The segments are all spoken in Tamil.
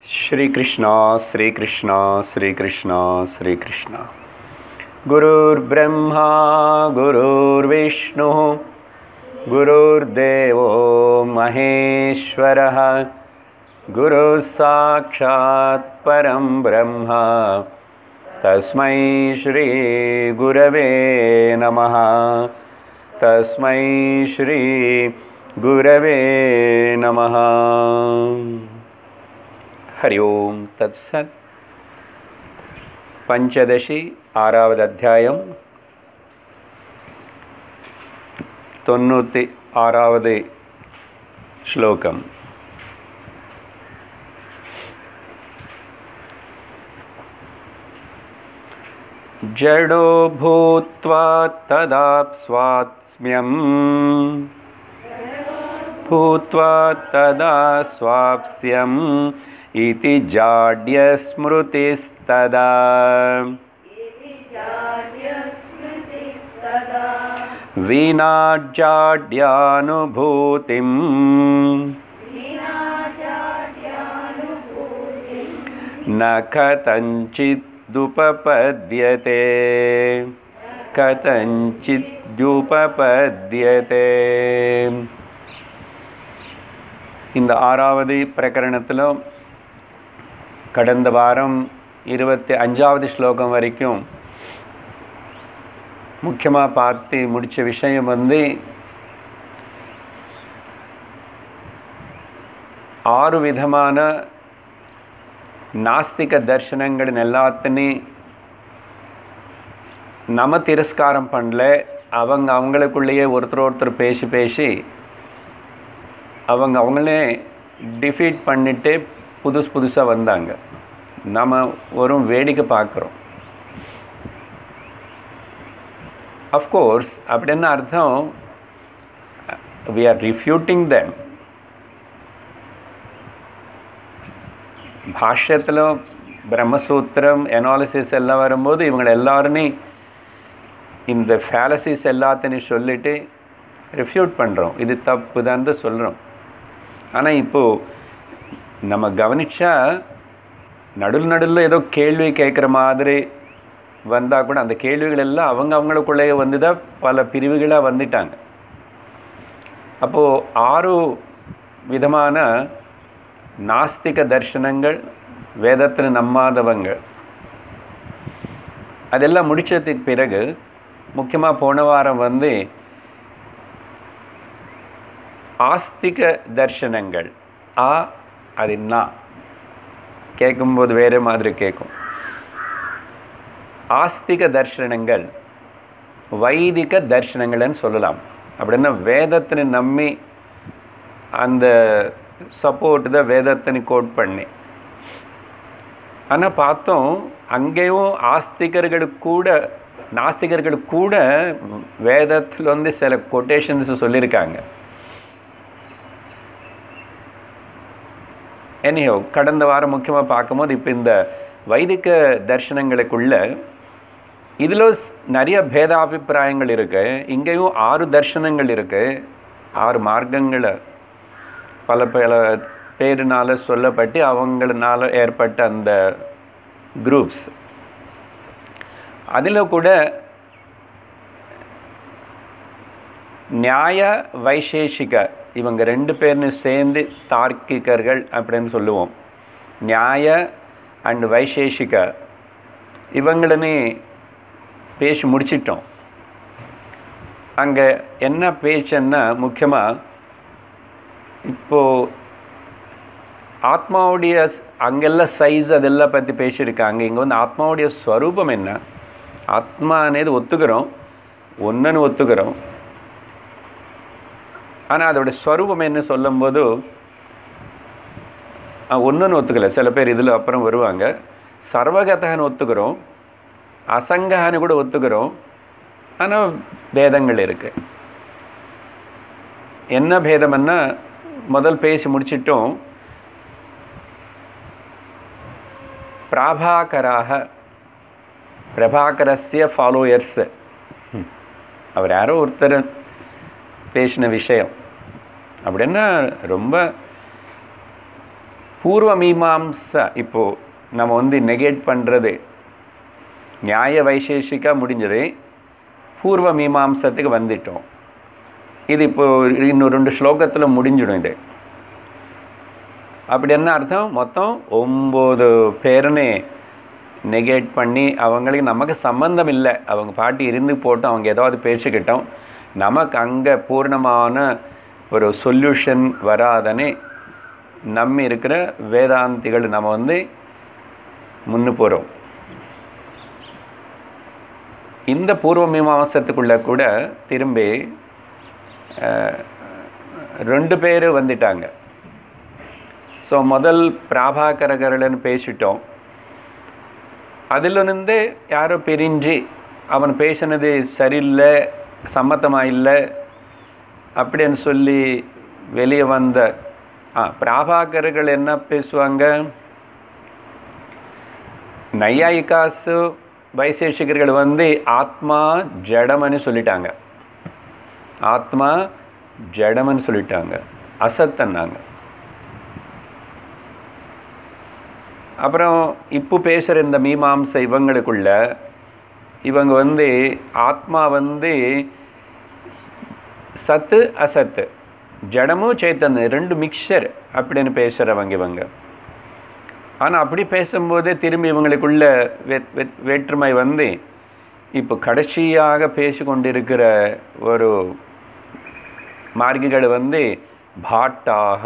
श्रीकृष्ण श्रीकृष्ण श्रीकृष्ण श्रीकृष्ण गुरुर्ब्रह्मा गुरुर्विष्णुः गुरुर्देवो महेश्वरः गुरुः साक्षात् परं ब्रह्म तस्मै श्रीगुरवे नमः तस्मै श्रीगुरवे नमः हरि ओं तत्सत् பஞ்சதசி ஆறாவது அத்தியாயம் தொண்ணூற்றி ஆறாவது ஸ்லோகம் जडो भूत्वा तदा स्वात्म्यम् भूत्वा तदा स्वाप्स्यम् इति जाड्यस्मृतिस्तदा वीणाजाड्यानुभूतिम् न कथञ्चिदुपपद्यते கதஞ்சித்யுபபத்யதே இந்த ஆறாவது பிரகரணத்தில் கடந்த வாரம் இருபத்தி அஞ்சாவது ஸ்லோகம் வரைக்கும் முக்கியமாக பார்த்து முடித்த விஷயம் வந்து ஆறு விதமான நாஸ்திக தர்சனங்களின் எல்லாத்தையும் நம்ம திரஸ்காரம் பண்ணல அவங்க அவங்களுக்குள்ளேயே ஒருத்தர் ஒருத்தர் பேசி பேசி அவங்க அவங்களே டிஃபீட் பண்ணிட்டு புதுசு புதுசாக வந்தாங்க நம்ம ஒரு வேடிக்கை பார்க்குறோம் அஃப்கோர்ஸ் அப்படின்னு அர்த்தம் வி ஆர் ரிஃப்யூட்டிங் தெம் பாஷ்யத்தில் பிரம்மசூத்திரம் எனாலிசிஸ் எல்லாம் வரும்போது இவங்களை எல்லாருமே இந்த ஃபேலசிஸ் எல்லாத்தையும் சொல்லிட்டு ரிஃப்யூட் பண்ணுறோம் இது தப்பு தான் சொல்கிறோம் ஆனால் இப்போது நம்ம கவனித்தா நடுவில் நடுவில் ஏதோ கேள்வி கேட்குற மாதிரி வந்தால் கூட அந்த கேள்விகள் எல்லாம் அவங்க அவங்களுக்குள்ளேயே வந்து தான் பல பிரிவுகளாக வந்துட்டாங்க அப்போது ஆறு விதமான நாஸ்திக தர்ஷனங்கள் வேதத்தில் நம்பாதவங்க அதெல்லாம் முடித்ததுக்கு பிறகு முக்கியமாக போன வாரம் வந்து ஆஸ்திக தர்ஷனங்கள் ஆ அது நா கேட்கும்போது வேறு மாதிரி கேட்கும் ஆஸ்திக தர்ஷனங்கள் வைதிக தர்ஷனங்கள்னு சொல்லலாம் அப்படின்னா வேதத்தினை நம்பி அந்த சப்போர்ட் தான் வேதத்தினை கோட் பண்ணி ஆனால் பார்த்தோம் அங்கேயும் ஆஸ்திகர்களுக்கு கூட நாஸ்திகர்களுக்கு கூட வேதத்தில் வந்து சில கொட்டேஷன்ஸ் சொல்லியிருக்காங்க எனியோ கடந்த வாரம் முக்கியமாக பார்க்கும்போது இப்போ இந்த வைதிக தர்ஷனங்களுக்குள்ள இதில் நிறைய பேதாபிப்பிராயங்கள் இருக்கு இங்கேயும் ஆறு தர்ஷனங்கள் இருக்கு ஆறு மார்க்கங்களை பல பல பேருனால சொல்லப்பட்டு அவங்களால ஏற்பட்ட அந்த குரூப்ஸ் அதில் கூட நியாய வைசேஷிக இவங்க ரெண்டு பேர்னு சேர்ந்து தார்க்கிகர்கள் அப்படின்னு சொல்லுவோம் நியாய அண்ட் வைசேஷிக இவங்களுமே பேசி முடிச்சிட்டோம் அங்கே என்ன பேச்சுன்னா முக்கியமாக இப்போது ஆத்மாவுடைய அங்கெல்லாம் சைஸ் அதெல்லாம் பற்றி பேசியிருக்காங்க இங்கே வந்து ஆத்மாவுடைய ஸ்வரூபம் என்ன ஆத்மா అనేది ஒத்துக்கிறோம் ஒன்றுன்னு ஒத்துக்கிறோம் ஆனால் அதோட ஸ்வரூபம் என்ன சொல்லும்போது ஒன்றுன்னு ஒத்துக்கலை சில பேர் இதில் அப்புறம் வருவாங்க சர்வகதகன்னு ஒத்துக்கிறோம் அசங்கஹான்னு கூட ஒத்துக்கிறோம் ஆனால் பேதங்கள் இருக்கு என்ன பேதம்னா முதல் பேசி முடிச்சிட்டோம் பிராபாகராக பிரபாகரஸ்ய ஃபாலோயர்ஸ் அவர் யாரோ ஒருத்தர் பேசின விஷயம் அப்படின்னா ரொம்ப பூர்வ மீமாம்சா இப்போ நம்ம வந்து நெகேட் பண்ணுறது நியாய வைசேஷிக்கா முடிஞ்சது பூர்வ மீமாம்சத்துக்கு வந்துட்டோம் இது இப்போ இன்னும் ரெண்டு ஸ்லோகத்தில் முடிஞ்சிடும் இது அப்படி என்ன அர்த்தம் மொத்தம் ஒம்பது பேருன்னு நெகேட் பண்ணி அவங்களுக்கு நமக்கு சம்பந்தம் இல்லை அவங்க பாட்டி இருந்து போட்டு அவங்க ஏதாவது பேசிக்கிட்டோம் நமக்கு அங்கே பூர்ணமான ஒரு சொல்யூஷன் வராதனே நம்ம இருக்கிற வேதாந்திகள் நம்ம வந்து முன்னு போகிறோம் இந்த பூர்வ மீமாசத்துக்குள்ள கூட திரும்பி அஹ், ரெண்டு பேர் வந்துட்டாங்க ஸோ முதல் பிராபாகரகரலன்னு பேசிட்டோம் அதிலிருந்து யாரோ பிரிஞ்சு அவன் பேசினது சரியில்லை சம்மத்தமாக இல்லை அப்படின்னு சொல்லி வெளியே வந்த ஆ பிராபாகர்கள் என்ன பேசுவாங்க நையாயிகாசு வைசேஷிகர்கள் வந்து ஆத்மா ஜடம்னு சொல்லிட்டாங்க ஆத்மா ஜடம்னு சொல்லிட்டாங்க அசத்தன்னாங்க அப்புறம் இப்போ பேசுகிற இந்த மீமாம்சை இவங்களுக்குள்ள இவங்க வந்து ஆத்மா வந்து சத்து அசத்து ஜடமும் சேத்தன் ரெண்டு மிக்சர் அப்படின்னு பேசுகிறவங்க இவங்க ஆனால் அப்படி பேசும்போதே திரும்பி இவங்களுக்குள்ள வே வே- வேற்றுமை வந்து இப்போ கடைசியாக பேசி கொண்டிருக்கிற ஒரு மார்க்கிகள் வந்து பாட்டாக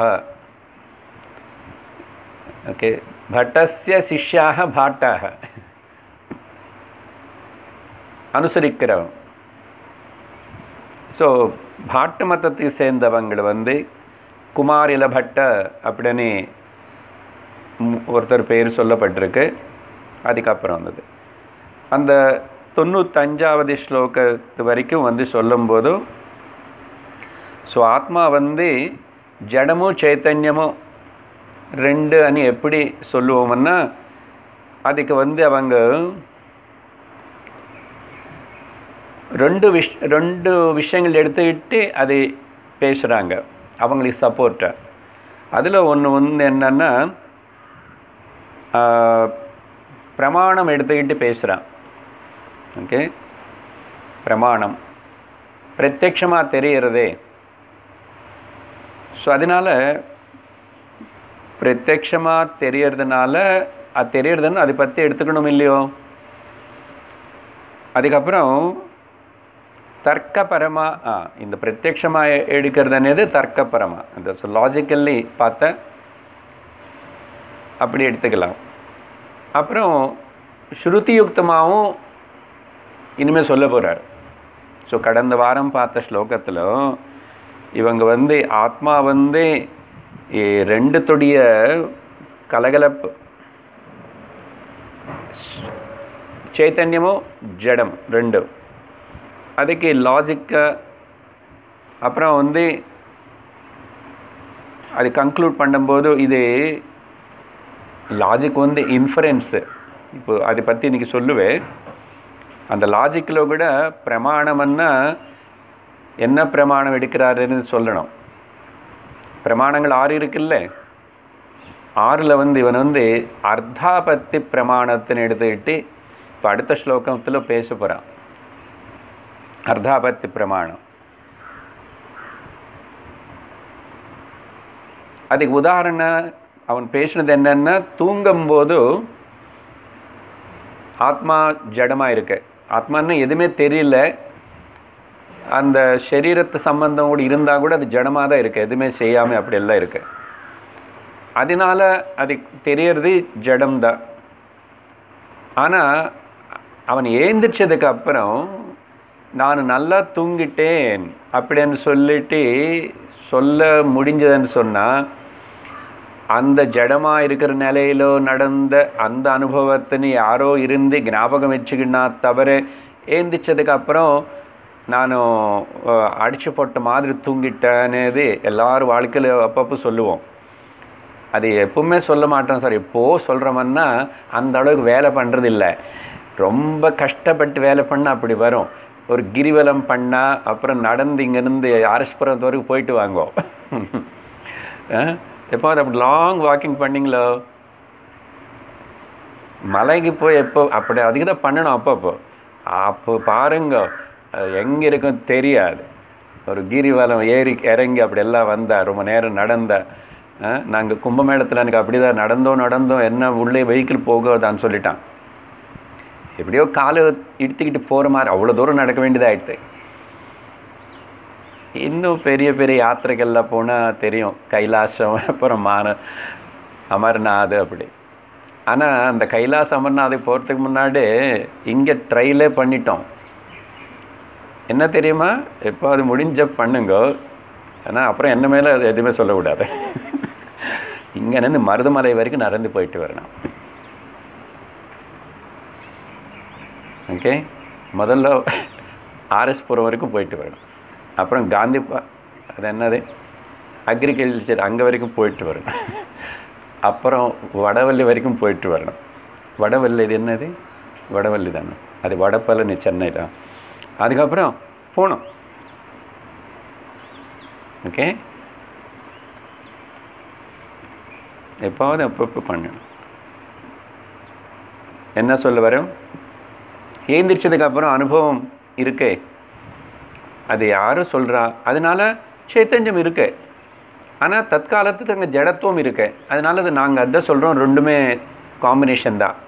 ஓகே பட்டஸ்ய சிஷ்யாக பாட்டாக அனுசரிக்கிறவன் ஸோ பாட்டு மதத்தை சேர்ந்தவங்க வந்து குமாரில பட்ட அப்படின்னு ம், ஒருத்தர் பேர் சொல்லப்பட்டிருக்கு அதுக்கப்புறம் வந்தது அந்த தொண்ணூத்தஞ்சாவது ஸ்லோகத்து வரைக்கும் வந்து சொல்லும்போது ஸோ ஆத்மா வந்து ஜடமும் சைத்தன்யமும் ரெண்டு அணி எப்படி சொல்லுவோம்னா அதுக்கு வந்து அவங்க ரெண்டு விஷ் ரெண்டு விஷயங்கள் எடுத்துக்கிட்டு அதை பேசுகிறாங்க அவங்களுக்கு சப்போர்ட்டாக அதில் ஒன்று வந்து என்னன்னா ஆஹ், பிரமாணம் எடுத்துக்கிட்டு பேசுகிறான் ஓகே பிரமாணம் பிரத்யக்ஷமாக தெரியறதே ஸோ அதனால் பிரத்யக்ஷமாக தெரியறதுனால அது தெரியறதுன்னு அதை பற்றி எடுத்துக்கணும் இல்லையோ அதுக்கப்புறம் தர்க்கபரமா ஆ இந்த பிரத்யக்ஷமாக எடுக்கிறது అనేది தர்க்கபரமா இந்த லாஜிக்கல்லி பார்த்த அப்படி எடுத்துக்கலாம் அப்புறம் ஸ்ருதியுக்தமாகவும் இனிமேல் சொல்ல போகிறார் ஸோ கடந்த வாரம் பார்த்த ஸ்லோகத்தில் இவங்க வந்து ஆத்மா வந்து ಈ ரெண்டுத்துடைய கலகலப்பு చైతన్యము జడం రెండు அதுக்கு லாஜிக்க அப்புறம் வந்து அது கன்க்ளூட் பண்ணும்போது இது லாஜிக் வந்து இன்ஃபரன்ஸு இப்போ அதை பற்றி இன்றைக்கி சொல்லுவேன் அந்த லாஜிக்கில் கூட பிரமாணம்னா என்ன பிரமாணம் எடுக்கிறாருன்னு சொல்லணும் பிரமாணங்கள் ஆறு இருக்குல்ல ஆறில் வந்து இவன் வந்து அர்த்தாபத்தி பிரமாணத்தின்னு எடுத்துக்கிட்டு இப்போ அடுத்த ஸ்லோகத்தில் பேச போகிறான் அர்த்தாபத்தி பிரமாணம் அதுக்கு உதாரணம் அவன் பேசினது என்னன்னா தூங்கும்போது ஆத்மா ஜடமாக இருக்கு ஆத்மான்னு எதுவுமே தெரியல அந்த சரீரத்து சம்பந்தம் கூட இருந்தால் கூட அது ஜடமாக தான் இருக்குது எதுவுமே செய்யாமல் அப்படியெல்லாம் இருக்கு அதனால அது தெரியறது ஜடம்தான் ஆனால் அவன் ஏந்திரிச்சதுக்கு அப்புறம் நான் நல்லா தூங்கிட்டேன் அப்படின்னு சொல்லிட்டு சொல்ல முடிஞ்சதுன்னு சொன்னால் அந்த ஜடமாக இருக்கிற நிலையிலோ நடந்த அந்த அனுபவத்தின்னு யாரோ இருந்து ஞாபகம் வச்சுக்கினா தவிர ஏந்திரிச்சதுக்கு அப்புறம் நான் அடிச்சு போட்ட மாதிரி தூங்கிட்டேனது எல்லாரும் வாழ்க்கையில் அப்பப்போ சொல்லுவோம் அது எப்பவுமே சொல்ல மாட்டோம் சார் எப்போ சொல்கிறோமன்னா அந்த அளவுக்கு வேலை பண்ணுறது இல்லை ரொம்ப கஷ்டப்பட்டு வேலை பண்ணால் அப்படி வரும் ஒரு கிரிவலம் பண்ணால் அப்புறம் நடந்து இங்கேருந்து அரஸ்புரம் வரைக்கும் போயிட்டு வாங்கோ அஹ், எப்போ அது அப்படி லாங் வாக்கிங் பண்ணீங்களோ மலைக்கு போய் எப்போ அப்படி அதுக்கு தான் பண்ணணும் அப்பப்போ அப்போ பாருங்க அது எங்கே இருக்கும் தெரியாது ஒரு கிரிவலம் ஏறி இறங்கி அப்படி எல்லாம் வந்தா ரொம்ப நேரம் நடந்த நாங்கள் கும்பமேளத்தில் எனக்கு அப்படி தான் நடந்தோம் நடந்தோம் என்ன உள்ளே வெஹிக்கிள் போகாதான்னு சொல்லிட்டான் எப்படியோ காலை இடுத்துக்கிட்டு போகிற மாதிரி அவ்வளோ தூரம் நடக்க வேண்டியதாகிடுது இன்னும் பெரிய பெரிய யாத்திரைகள்லாம் போனால் தெரியும் கைலாசம் அப்புறம் மான அமர்நாத் அப்படி ஆனால் அந்த கைலாஸ் அமர்நாதை போகிறதுக்கு முன்னாடி இங்கே ட்ரைலே பண்ணிட்டோம் என்ன தெரியுமா எப்போ அது முடிஞ்ச பண்ணுங்க ஆனால் அப்புறம் என்ன மேலே அது எதுவுமே சொல்லக்கூடாது இங்கேருந்து மருதமலை வரைக்கும் நடந்து போயிட்டு வரணும் ஓகே முதல்ல ஆர்எஸ்புரம் வரைக்கும் போயிட்டு வரணும் அப்புறம் காந்தி பா- அது என்னது அக்ரிகல்ச்சர் அங்கே வரைக்கும் போயிட்டு வரணும் அப்புறம் வடவள்ளி வரைக்கும் போயிட்டு வரணும் வடவள்ளி இது என்னது வடவள்ளி தானே அது வடபழனி சென்னை தான் அதுக்கப்புறம் போகணும் ஓகே எப்பாவது அப்பப்போ பண்ணணும் என்ன சொல்ல வரோம் ஏந்திரிச்சதுக்கு அப்புறம் அனுபவம் இருக்கே அது யாரும் சொல்கிறா அதனால சைத்தன்யம் இருக்கு ஆனால் தற்காலத்துக்கு அங்கே ஜடத்துவம் இருக்கு அதனால அது நாங்கள் அதான் சொல்கிறோம் ரெண்டுமே காம்பினேஷன் தான்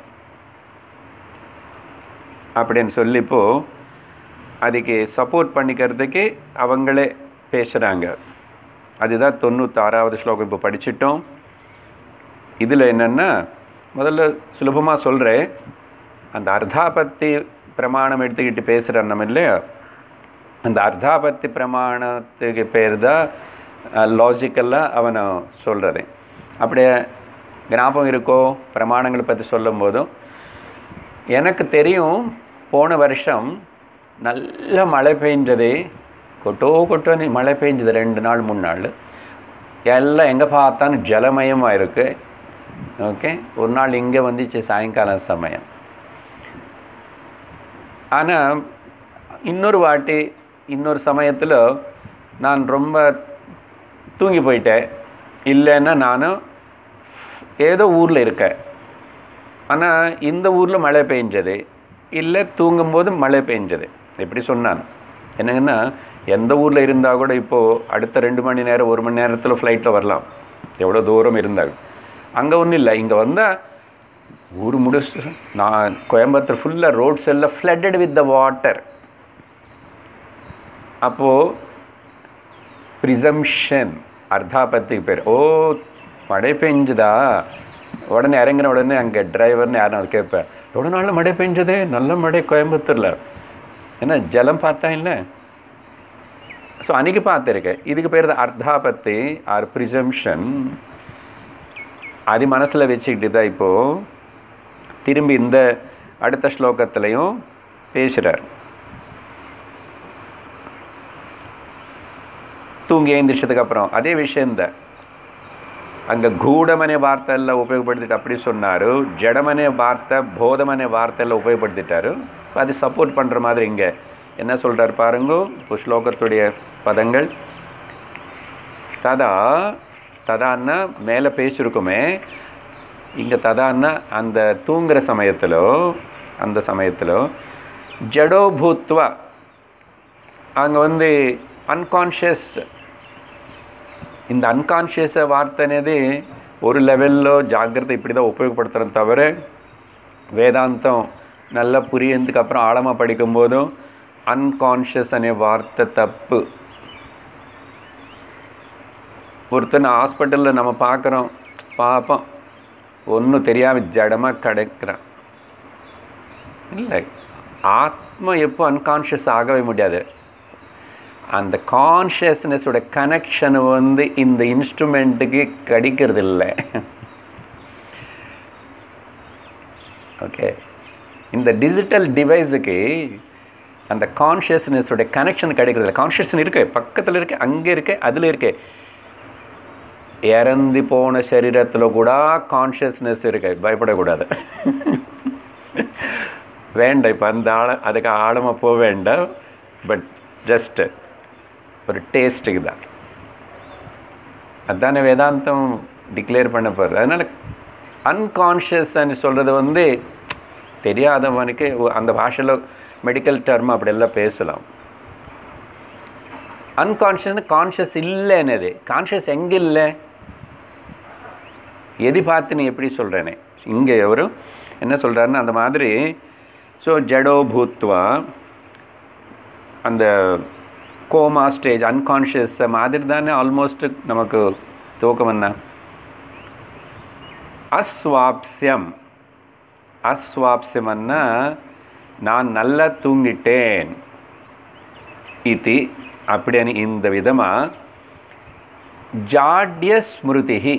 அப்படின்னு சொல்லிப்போ அதுக்கு சப்போர்ட் பண்ணிக்கிறதுக்கு அவங்களே பேசுகிறாங்க அதுதான் தொண்ணூத்தாறாவது ஸ்லோகம் இப்போ படிச்சிட்டோம் இதில் என்னென்னா முதல்ல சுலபமாக சொல்கிறேன் அந்த அர்த்தாபத்தி பிரமாணம் எடுத்துக்கிட்டு பேசுகிறோம் நம்ம இல்லையா அந்த அர்த்தாபத்தி பிரமாணத்துக்கு பேர் தான் லாஜிக்கலாக அவனை சொல்கிறது அப்படியே ஞாபகம் இருக்கோ பிரமாணங்களை பற்றி சொல்லும் போதும் எனக்கு தெரியும் போன வருஷம் நல்ல மழை பெஞ்சது கொட்டோ கொட்டோன்னு மழை பெஞ்சது ரெண்டு நாள் மூணு நாள் எல்லாம் எங்கே பார்த்தாலும் ஜலமயமாக இருக்குது ஓகே ஒரு நாள் இங்கே வந்துச்சு சாயங்காலம் சமயம் ஆனால் இன்னொரு வாட்டி இன்னொரு சமயத்தில் நான் ரொம்ப தூங்கி போயிட்டேன் இல்லைன்னா நானும் ஏதோ ஊரில் இருக்கேன் ஆனால் இந்த ஊரில் மழை பெஞ்சது இல்லை தூங்கும்போது மழை பெஞ்சது எப்படி சொன்னான் என்னங்கன்னா எந்த ஊரில் இருந்தால் கூட இப்போது அடுத்த ரெண்டு மணி நேரம் ஒரு மணி நேரத்தில் ஃப்ளைட்டில் வரலாம் எவ்வளோ தூரம் இருந்தாலும் அங்கே ஒன்றும் இல்லை இங்கே வந்தால் ஊர் முடிச்சு நான் கோயம்புத்தூர் ஃபுல்லாக ரோட்ஸ் எல்லாம் ஃப்ளட்டட் வித் த வாட்டர் அப்போது ப்ரிசம்ஷன் அர்த்தாபத்துக்கு பேர் ஓ மழை பெஞ்சுதா உடனே இறங்கின உடனே அங்கே டிரைவர்னு யாரும் அது கேட்பேன் எவ்வளோ நாள் மழை பெஞ்சது நல்ல மழை கோயம்புத்தூரில் ஏன்னா ஜலம் பார்த்தா இல்லை ஸோ அன்றைக்கி பார்த்துருக்கேன் இதுக்கு பேர் தான் அர்த்தாபத்தி ஆர் ப்ரிசம்ஷன் அது மனசில் வச்சுக்கிட்டு தான் இப்போது திரும்பி இந்த அடுத்த ஸ்லோகத்துலையும் பேசுகிறார் தூங்கி எழுந்திரிச்சதுக்கு அப்புறம் அதே விஷயந்தான் அங்கே గూఢమనే వార్తల్లో ఉపయోగపడుతుంది அப்படி சொன்னார் ஜடமனே வார்த்தை போதமனே வார்த்தையில் உபயோகப்படுத்திட்டாரு அது சப்போர்ட் பண்ணுற மாதிரி இங்கே என்ன சொல்கிறார் பாருங்க இப்போ ஸ்லோகத்துடைய பதங்கள் ததா ததான்னா மேலே பேசியிருக்குமே இங்கே ததான்னா அந்த தூங்குற சமயத்தில் அந்த சமயத்தில் ஜடோ பூத்வா அங்கே வந்து అన్కాన్షియస్ இந்த అన్కాన్షియస్ వార్త అనేది ஒரு లెవెల్లో జాగ్రత్త இப்படி தான் உபயோகப்படுத்துகிறோம் தவிர வேதாந்தம் நல்லா புரியறதுக்கு அப்புறம் ஆழமாக படிக்கும்போதும் அன்கான்ஷியஸ் அనే வார்த்தை தப்பு ஒருத்தன் ஹாஸ்பிட்டலில் நம்ம பார்க்குறோம் பார்ப்போம் ஒன்றும் தெரியாமல் ஜடமாக கிடைக்கிறான் இல்லை ஆத்மா எப்போ அன்கான்ஷியஸ் ஆகவே முடியாது அந்த கான்ஷியஸ்னஸோட கனெக்ஷன் வந்து இந்த இன்ஸ்ட்ருமெண்ட்டுக்கு கிடைக்கிறது இல்லை ஓகே இந்த டிஜிட்டல் டிவைஸுக்கு அந்த கான்ஷியஸ்னஸோட கனெக்ஷன் கிடைக்கிறது இல்லை கான்ஷியஸ்னஸ் இருக்கு பக்கத்தில் இருக்கு அங்கே இருக்கு அதில் இருக்கு இறந்து போன சரீரத்தில் கூட கான்ஷியஸ்னஸ் இருக்கு பயப்படக்கூடாது வேண்டாம் இப்போ அந்த ஆழ அதுக்கு ஆழமாக போக வேண்டாம் பட் ஜஸ்ட்டு ஒரு டேஸ்ட்டுக்கு தான் அதானே வேதாந்தம் டிக்ளேர் பண்ண போகிறது அதனால் அன்கான்ஷியஸ்ன்னு சொல்கிறது வந்து தெரியாதவனுக்கு ஒ- அந்த பாஷையில் மெடிக்கல் டர்ம் அப்படியெல்லாம் பேசலாம் அன்கான்ஷியஸ் கான்ஷியஸ் இல்லைன்னது கான்ஷியஸ் எங்கே இல்லை எது பார்த்து நீ எப்படி சொல்கிறேனே இங்கே எவரும் என்ன சொல்கிறாருன்னா அந்த மாதிரி ஸோ ஜடோ பூத்வா அந்த கோமா ஸ்டேஜ் அன்கான்ஷியஸ் மாதிரி தானே ஆல்மோஸ்ட் நமக்கு தூக்கம் என்ன அஸ்வாப்ஸ்யம் அஸ்வாப்ஸ்யம்னா நான் நல்லா தூங்கிட்டேன் இது அப்படின்னு இந்த விதமாக ஜாட்ய ஸ்மிருதி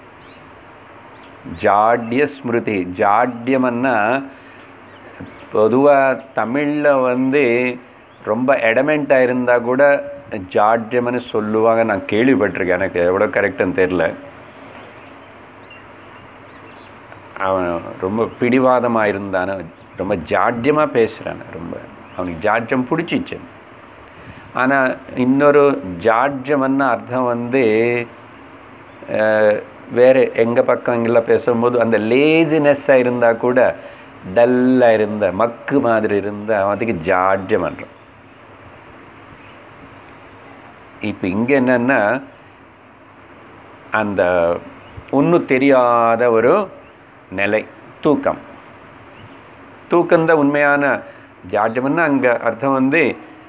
ஜாட்ய ஸ்மிருதி ஜாட்யம்னா பொதுவாக தமிழில் வந்து ரொம்ப எடமெண்ட்டாக இருந்தால் கூட ஜாட்யம்னு சொல்லுவாங்க நான் கேள்விப்பட்டிருக்கேன் எனக்கு எவ்வளோ கரெக்டுன்னு தெரில அவன் ரொம்ப பிடிவாதமாக இருந்தான ரொம்ப ஜாட்யமாக பேசுகிறான் ரொம்ப அவனுக்கு ஜாட்யம் பிடிச்சிச்சு ஆனால் இன்னொரு ஜாட்யம்னு அர்த்தம் வந்து அஹ், வேறு எங்கள் பக்கம் இங்கெல்லாம் பேசும்போது அந்த லேசினஸ்ஸாக இருந்தால் கூட டல்லாக இருந்த மக்கு மாதிரி இருந்த அதுக்கு ஜாட்யம் பண்ணுறோம் இப்போ இங்கே என்னென்னா அந்த ஒன்றும் தெரியாத ஒரு நிலை தூக்கம் தூக்கம்தான் உண்மையான ஜாட்யம்னா அங்கே அர்த்தம் வந்து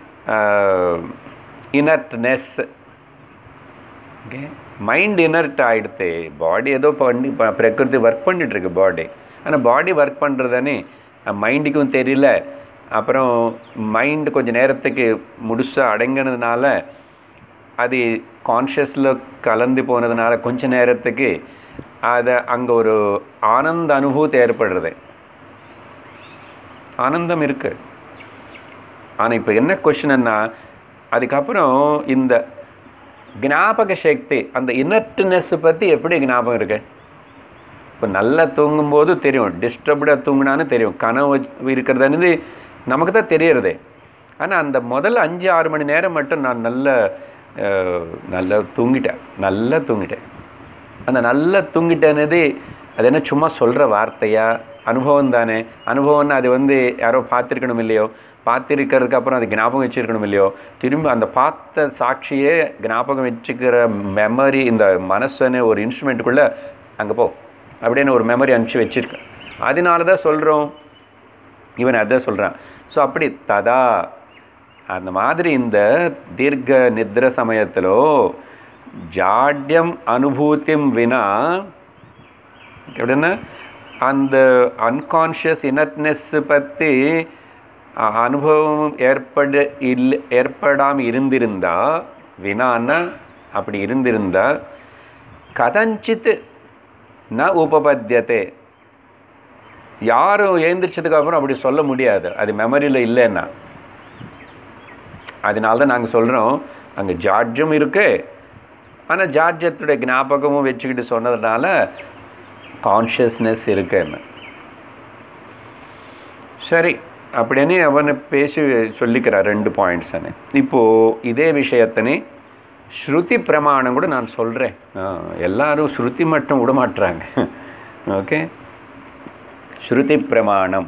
இனர்ட்னஸ் ஓகே மைண்ட் இனர்ட் ஆகிடுது பாடி ஏதோ பண்ணி ப- பிரகிருதி ஒர்க் பண்ணிட்டு இருக்கு பாடி ஆனால் பாடி ஒர்க் பண்ணுறதானே மைண்டுக்கும் தெரியல அப்புறம் மைண்டு கொஞ்சம் நேரத்துக்கு முழுசாக அடங்கினதுனால அது கான்ஷியஸில் கலந்து போனதுனால கொஞ்ச நேரத்துக்கு அதை அங்கே ஒரு ஆனந்த அனுபூதி ஏற்படுறது ஆனந்தம் இருக்கு ஆனால் இப்போ என்ன கொஷின்னா அதுக்கப்புறம் இந்த ஞாபக சக்தி அந்த இனர்ட்னஸ் பற்றி எப்படி ஞாபகம் இருக்கு இப்போ நல்லா தூங்கும்போது தெரியும் டிஸ்டர்ப்டாக தூங்கினான்னு தெரியும் கனவு இருக்கிறதுன்னு நமக்கு தான் தெரியறது ஆனால் அந்த முதல்ல அஞ்சு ஆறு மணி நேரம் மட்டும் நான் நல்ல அஹ், நல்லா தூங்கிட்டேன் நல்லா தூங்கிட்டேன் அந்த நல்லா தூங்கிட்டேனது அது என்ன சும்மா சொல்கிற வார்த்தையா அனுபவம் தானே அனுபவம்னா அது வந்து யாரோ பார்த்துருக்கணும் இல்லையோ பார்த்திருக்கிறதுக்கு அப்புறம் அது ஞாபகம் வச்சிருக்கணும் இல்லையோ திரும்ப அந்த பார்த்த சாட்சியே ஞாபகம் வச்சுக்கிற மெமரி இந்த மனசுன்னு ஒரு இன்ஸ்ட்ருமெண்ட்டுக்குள்ளே அங்கே போ அப்படின்னு ஒரு மெமரி அனுப்பிச்சு வச்சிருக்கேன் அதனால தான் சொல்கிறோம் இவன் அதான் சொல்கிறான் ஸோ அப்படி ததா அந்த மாதிரி இந்த தீர்க்க நித்ர சமயத்திலோ ஜாட்யம் அனுபூத்திம் வினா எப்படின்னா அந்த அன்கான்ஷியஸ் இனர்ட்னஸ் பற்றி அ- அனுபவம் ஏற்பட இல்லை ஏற்படாமல் இருந்திருந்தா வினான்னா அப்படி இருந்திருந்தா கதஞ்சித் ந உபபத்தியத்தை யாரும் எழுந்திரிச்சதுக்கு அப்புறம் அப்படி சொல்ல முடியாது அது மெமரியில் இல்லைன்னா அதனால தான் நாங்கள் சொல்கிறோம் அங்கே ஜாட்ஜும் இருக்கு ஆனால் ஜாட்ஜத்துடைய ஞாபகமும் வச்சுக்கிட்டு சொன்னதுனால கான்ஷியஸ்னஸ் இருக்குன்னு சரி அப்படின்னு அவனை பேசி சொல்லிக்கிறார் ரெண்டு பாயிண்ட்ஸ்னு இப்போது இதே விஷயத்தனே ஸ்ருதி பிரமாணம் கூட நான் சொல்கிறேன் எல்லாரும் ஸ்ருதி மட்டும் விட மாட்டுறாங்க ஓகே ஸ்ருதி பிரமாணம்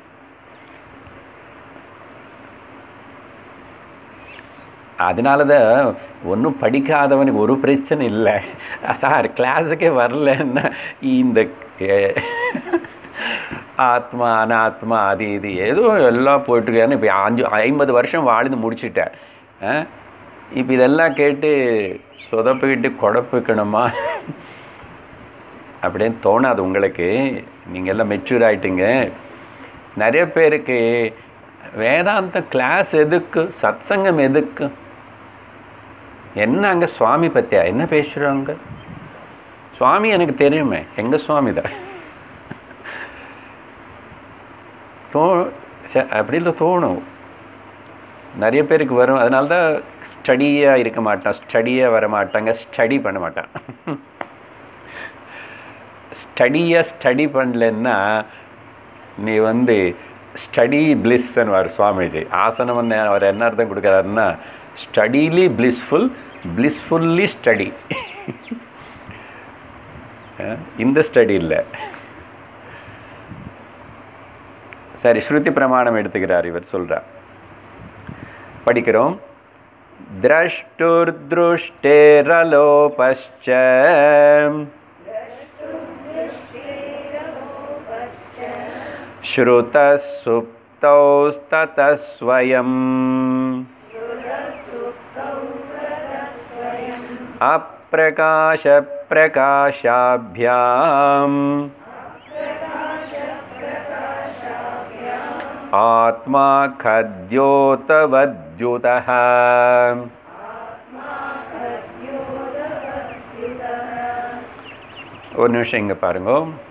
அதனால தான் ஒன்றும் படிக்காதவனுக்கு ஒரு பிரச்சனை இல்லை சார் கிளாஸுக்கே வரலன்னா இந்த எ- ஆத்மா அனாத்மா அது இது ஏதோ எல்லாம் போயிட்டுருக்கான்னு இப்போ அஞ்சு ஐம்பது வருஷம் வாழ்ந்து முடிச்சிட்டேன் இப்போ இதெல்லாம் கேட்டு சொதப்பிக்கிட்டு குழப்பிக்கணுமா அப்படின்னு தோணாது உங்களுக்கு நீங்கள் எல்லாம் மெச்சூர் ஆயிட்டீங்க நிறைய பேருக்கு வேதாந்த கிளாஸ் எதுக்கு சத்சங்கம் எதுக்கு என்ன அங்கே சுவாமி பற்றியா என்ன பேசுகிறாங்க சுவாமி எனக்கு தெரியுமே எங்கள் சுவாமி தான் தோ ச- அப்படி இல்லை தோணும் நிறைய பேருக்கு வரும் அதனால தான் ஸ்டடியாக இருக்க மாட்டான் ஸ்டடியாக வர மாட்டாங்க ஸ்டடி பண்ண மாட்டான் ஸ்டடியாக ஸ்டடி பண்ணலன்னா நீ வந்து ஸ்டடி பிளிஸ்ன்னு வர சுவாமிஜி ஆசனம்னு அவர் என்ன அர்த்தம் கொடுக்குறாருன்னா steadily blissful blissfully steady ah, இந்த ஸ்டடி இல்லை சரி ஸ்ருதி பிரமாணம் எடுத்துக்கிறார் இவர் சொல்றார் படிக்கிறோம் द्रष्टुर्दृष्टेरलोपश्च श्रुतः सुप्तौ ततः स्वयम् अप्रकाशप्रकाशाभ्याम् आत्मा खद्योतवद्युतः ஒரு நிமிஷம் இங்கே பாருங்க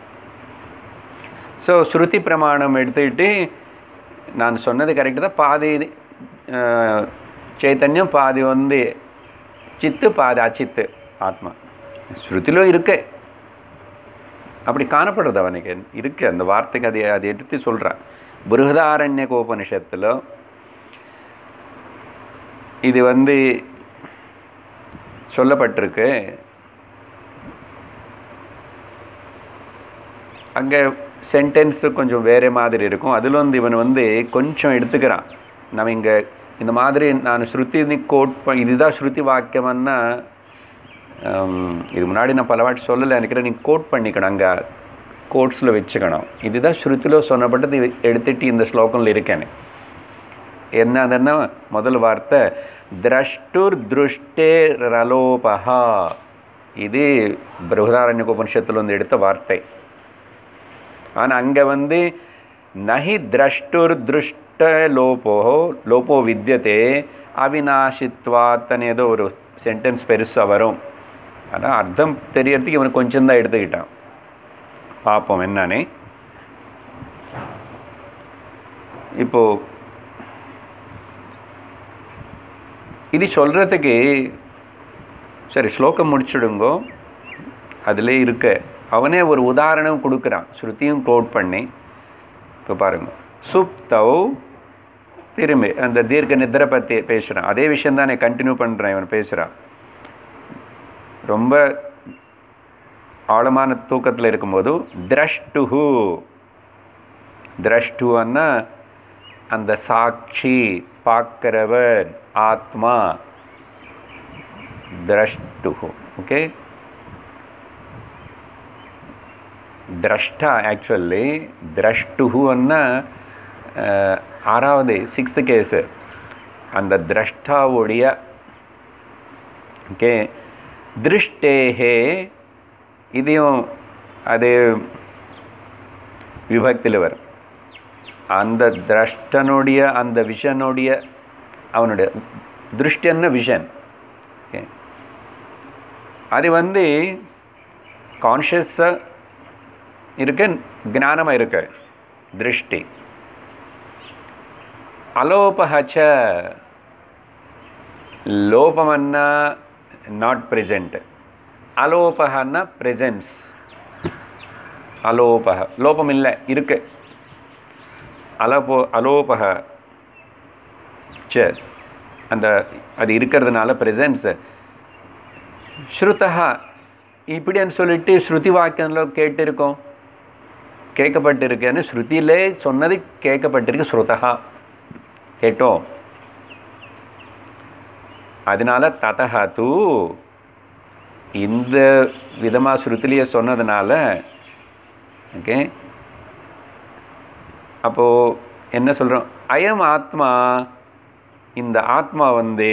ஸோ ஸ்ருதி பிரமாணம் எடுத்துக்கிட்டு நான் சொன்னது கரெக்டு தான் பாதி அஹ், చైతన్యం பாதி வந்து சித்து பாதி அச்சித்து ஆத்மா ஸ்ருதிలో இருக்கு அப்படி காணப்படுறது அவனுக்கு இருக்கு அந்த வார்த்தைக்கு அதை அதை எடுத்து சொல்கிறான் பிருகதாரண்ய உபனிஷத்தில் இது வந்து சொல்லப்பட்டிருக்கு அங்கே சென்டென்ஸு கொஞ்சம் வேறு மாதிரி இருக்கும் அதில் வந்து இவன் வந்து கொஞ்சம் எடுத்துக்கிறான் நம்ம இங்கே இந்த மாதிரி நான் ஸ்ருதி கோட் ப இதுதான் ஸ்ருதி வாக்கியம்னா ஹம், இது முன்னாடி நான் பல வாட்டி சொல்லலை நினைக்கிறேன் நீ கோட் பண்ணிக்கணும் அங்கே கோட்ஸில் வச்சுக்கணும் இதுதான் ஸ்ருதிలో சொன்னப்பட்டது இது எடுத்துட்டு இந்த ஸ்லோகம்ல இருக்கேன் என்ன அதுன்னா முதல் வார்த்தை திரஷ்டுர் திருஷ்டே ரலோபஹா இது பிரகதாரண்ய உபனிஷத்தில் வந்து எடுத்த வார்த்தை ஆனால் அங்கே வந்து நஹி திரஷ்டுர் திருஷ்ட லோபோ லோபோ வித்தியதே அவிநாசித்வாத்தன்னு ஏதோ ஒரு சென்டென்ஸ் பெருசாக வரும் ஆனால் அர்த்தம் தெரியறதுக்கு இவனுக்கு கொஞ்சம் தான் எடுத்துக்கிட்டான் பார்ப்போம் என்னன்னு இப்போ இது சொல்கிறதுக்கு சரி ஸ்லோகம் முடிச்சுடுங்கோ அதிலே இருக்க அவனே ஒரு உதாரணம் கொடுக்குறான் ஸ்ருதியும் கோட் பண்ணி இப்போ பாருங்க சுப்தௌ திரும்பி அந்த தீர்க்க நித்திரை பற்றி பேசுகிறான் அதே விஷயம் தான் கண்டினியூ பண்ணுறேன் இவன் பேசுகிறான் ரொம்ப ஆழமான தூக்கத்தில் இருக்கும்போது திரஷ்டுஹு திரஷ்டுன்னா அந்த சாட்சி பார்க்கிறவர் ஆத்மா திரஷ்டுஹு ஓகே திரஷ்டா ஆக்சுவலி திரஷ்டுஹுன்னா ஆறாவது சிக்ஸ்த்து கேஸு அந்த திரஷ்டாவுடைய ஓகே திருஷ்டேஹே இதையும் அது விபக்தியில் வரும் அந்த திரஷ்டனுடைய அந்த விஷனுடைய அவனுடைய திருஷ்டியன்னு விஷன் ஓகே அது வந்து கான்ஷியஸாக இருக்கு ஞானமாக இருக்கு திருஷ்டி அலோபஹச்ச லோபமன்னா நாட் ப்ரெசென்ட் அலோபகன்னா ப்ரெசன்ஸ் அலோபக லோபம் இல்லை இருக்கு அலபோ அலோபக ச அந்த அது இருக்கிறதுனால ப்ரெசன்ஸ் ஸ்ருதா இப்படின்னு சொல்லிட்டு ஸ்ருதி வாக்கியம்ல கேட்டிருக்கோம் கேட்கப்பட்டிருக்கேன்னு ஸ்ருதியிலே சொன்னது கேட்கப்பட்டிருக்கு ஸ்ருதா கேட்டோம் அதனால ததா தூ இந்த விதமாக ஸ்ருதிலேயே சொன்னதுனால ஓகே அப்போது என்ன சொல்கிறோம் அயம் ஆத்மா இந்த ஆத்மா வந்து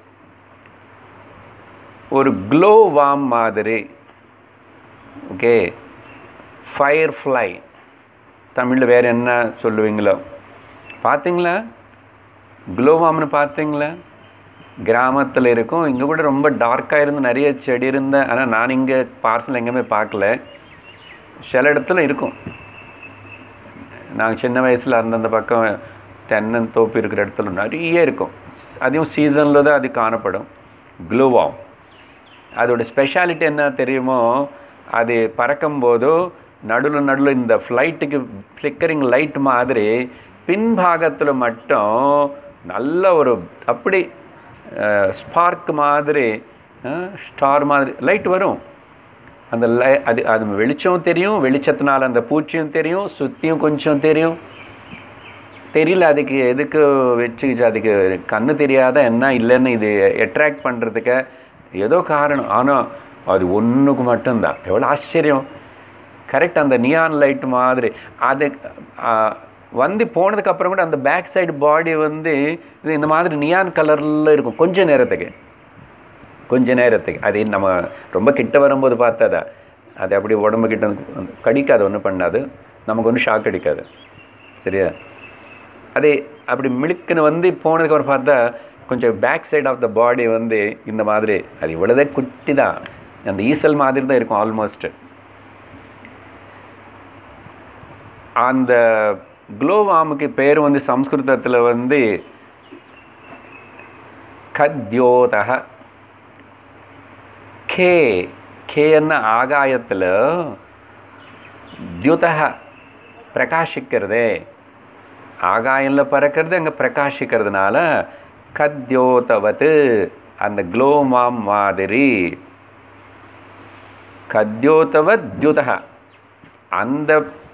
ஒரு க்ளோ வாம் மாதிரி ஓகே ஃபயர் ஃப்ளை தமிழில் வேறு என்ன சொல்லுவீங்களோ பார்த்தீங்களா க்ளோ வாம்னு பார்த்தீங்களா கிராமத்தில் இருக்கும் இங்கே கூட ரொம்ப டார்க்காக இருந்து நிறைய செடி இருந்த ஆனால் நான் இங்கே பார்சல் எங்கேயுமே பார்க்கல சில இடத்துல இருக்கும் நாங்கள் சின்ன வயசில் அந்தந்த பக்கம் தென்னந்தோப்பு இருக்கிற இடத்துல நிறைய இருக்கும் அதையும் சீசனில் தான் அது காணப்படும் க்ளூவாம் அதோட ஸ்பெஷாலிட்டி என்ன தெரியுமோ அது பறக்கும்போதோ நடுவில் நடுவில் இந்த ஃப்ளைட்டுக்கு ஃப்ளிக்கரிங் லைட் மாதிரி பின்பாகத்தில் மட்டும் நல்ல ஒரு அப்படி ஸ்பார்க் மாதிரி ஸ்டார் மாதிரி லைட் வரும் அந்த லை அது அது வெளிச்சம் தெரியும் வெளிச்சத்தினால அந்த பூச்சியும் தெரியும் சுற்றியும் கொஞ்சம் தெரியும் தெரியல அதுக்கு எதுக்கு வச்சுக்கிச்சு அதுக்கு கண்ணு தெரியாத என்ன இல்லைன்னு இது அட்ராக்ட் பண்ணுறதுக்கு ஏதோ காரணம் ஆனால் அது ஒன்றுக்கு மட்டும்தான் எவ்வளோ ஆச்சரியம் கரெக்ட் அந்த நியான் லைட் மாதிரி அது ஆ, வந்து போனதுக்கு அப்புறம் கூட அந்த பேக் சைடு பாடி வந்து இது இந்த மாதிரி நியான் கலரில் இருக்கும் கொஞ்ச நேரத்துக்கு கொஞ்ச நேரத்துக்கு அது நம்ம ரொம்ப கிட்ட வரும்போது பார்த்ததா அது அப்படி உடம்பு கிட்ட வந்து கடிக்காது ஒன்றும் பண்ணாது நமக்கு ஒன்றும் ஷாக் அடிக்காது சரியா அதே அப்படி மிளுக்குன்னு வந்து போனதுக்கு அப்புறம் பார்த்தா கொஞ்சம் back side of the body வந்து இந்த மாதிரி அது இவ்வளோதே குட்டி தான் அந்த ஈசல் மாதிரி தான் இருக்கும் ஆல்மோஸ்ட் அந்த குளோவாமுக்கு பேர் வந்து சம்ஸ்கிருதத்தில் வந்து கத்யோதக கே கேன்னா ஆகாயத்தில் தியுதக பிரகாசிக்கிறதே ஆகாயம்ல பறக்கிறது அங்கே பிரகாசிக்கிறதுனால கத்யோதவத்து அந்த க்ளோமாம் மாதிரி கத்யோதவத் தியுதக அந்த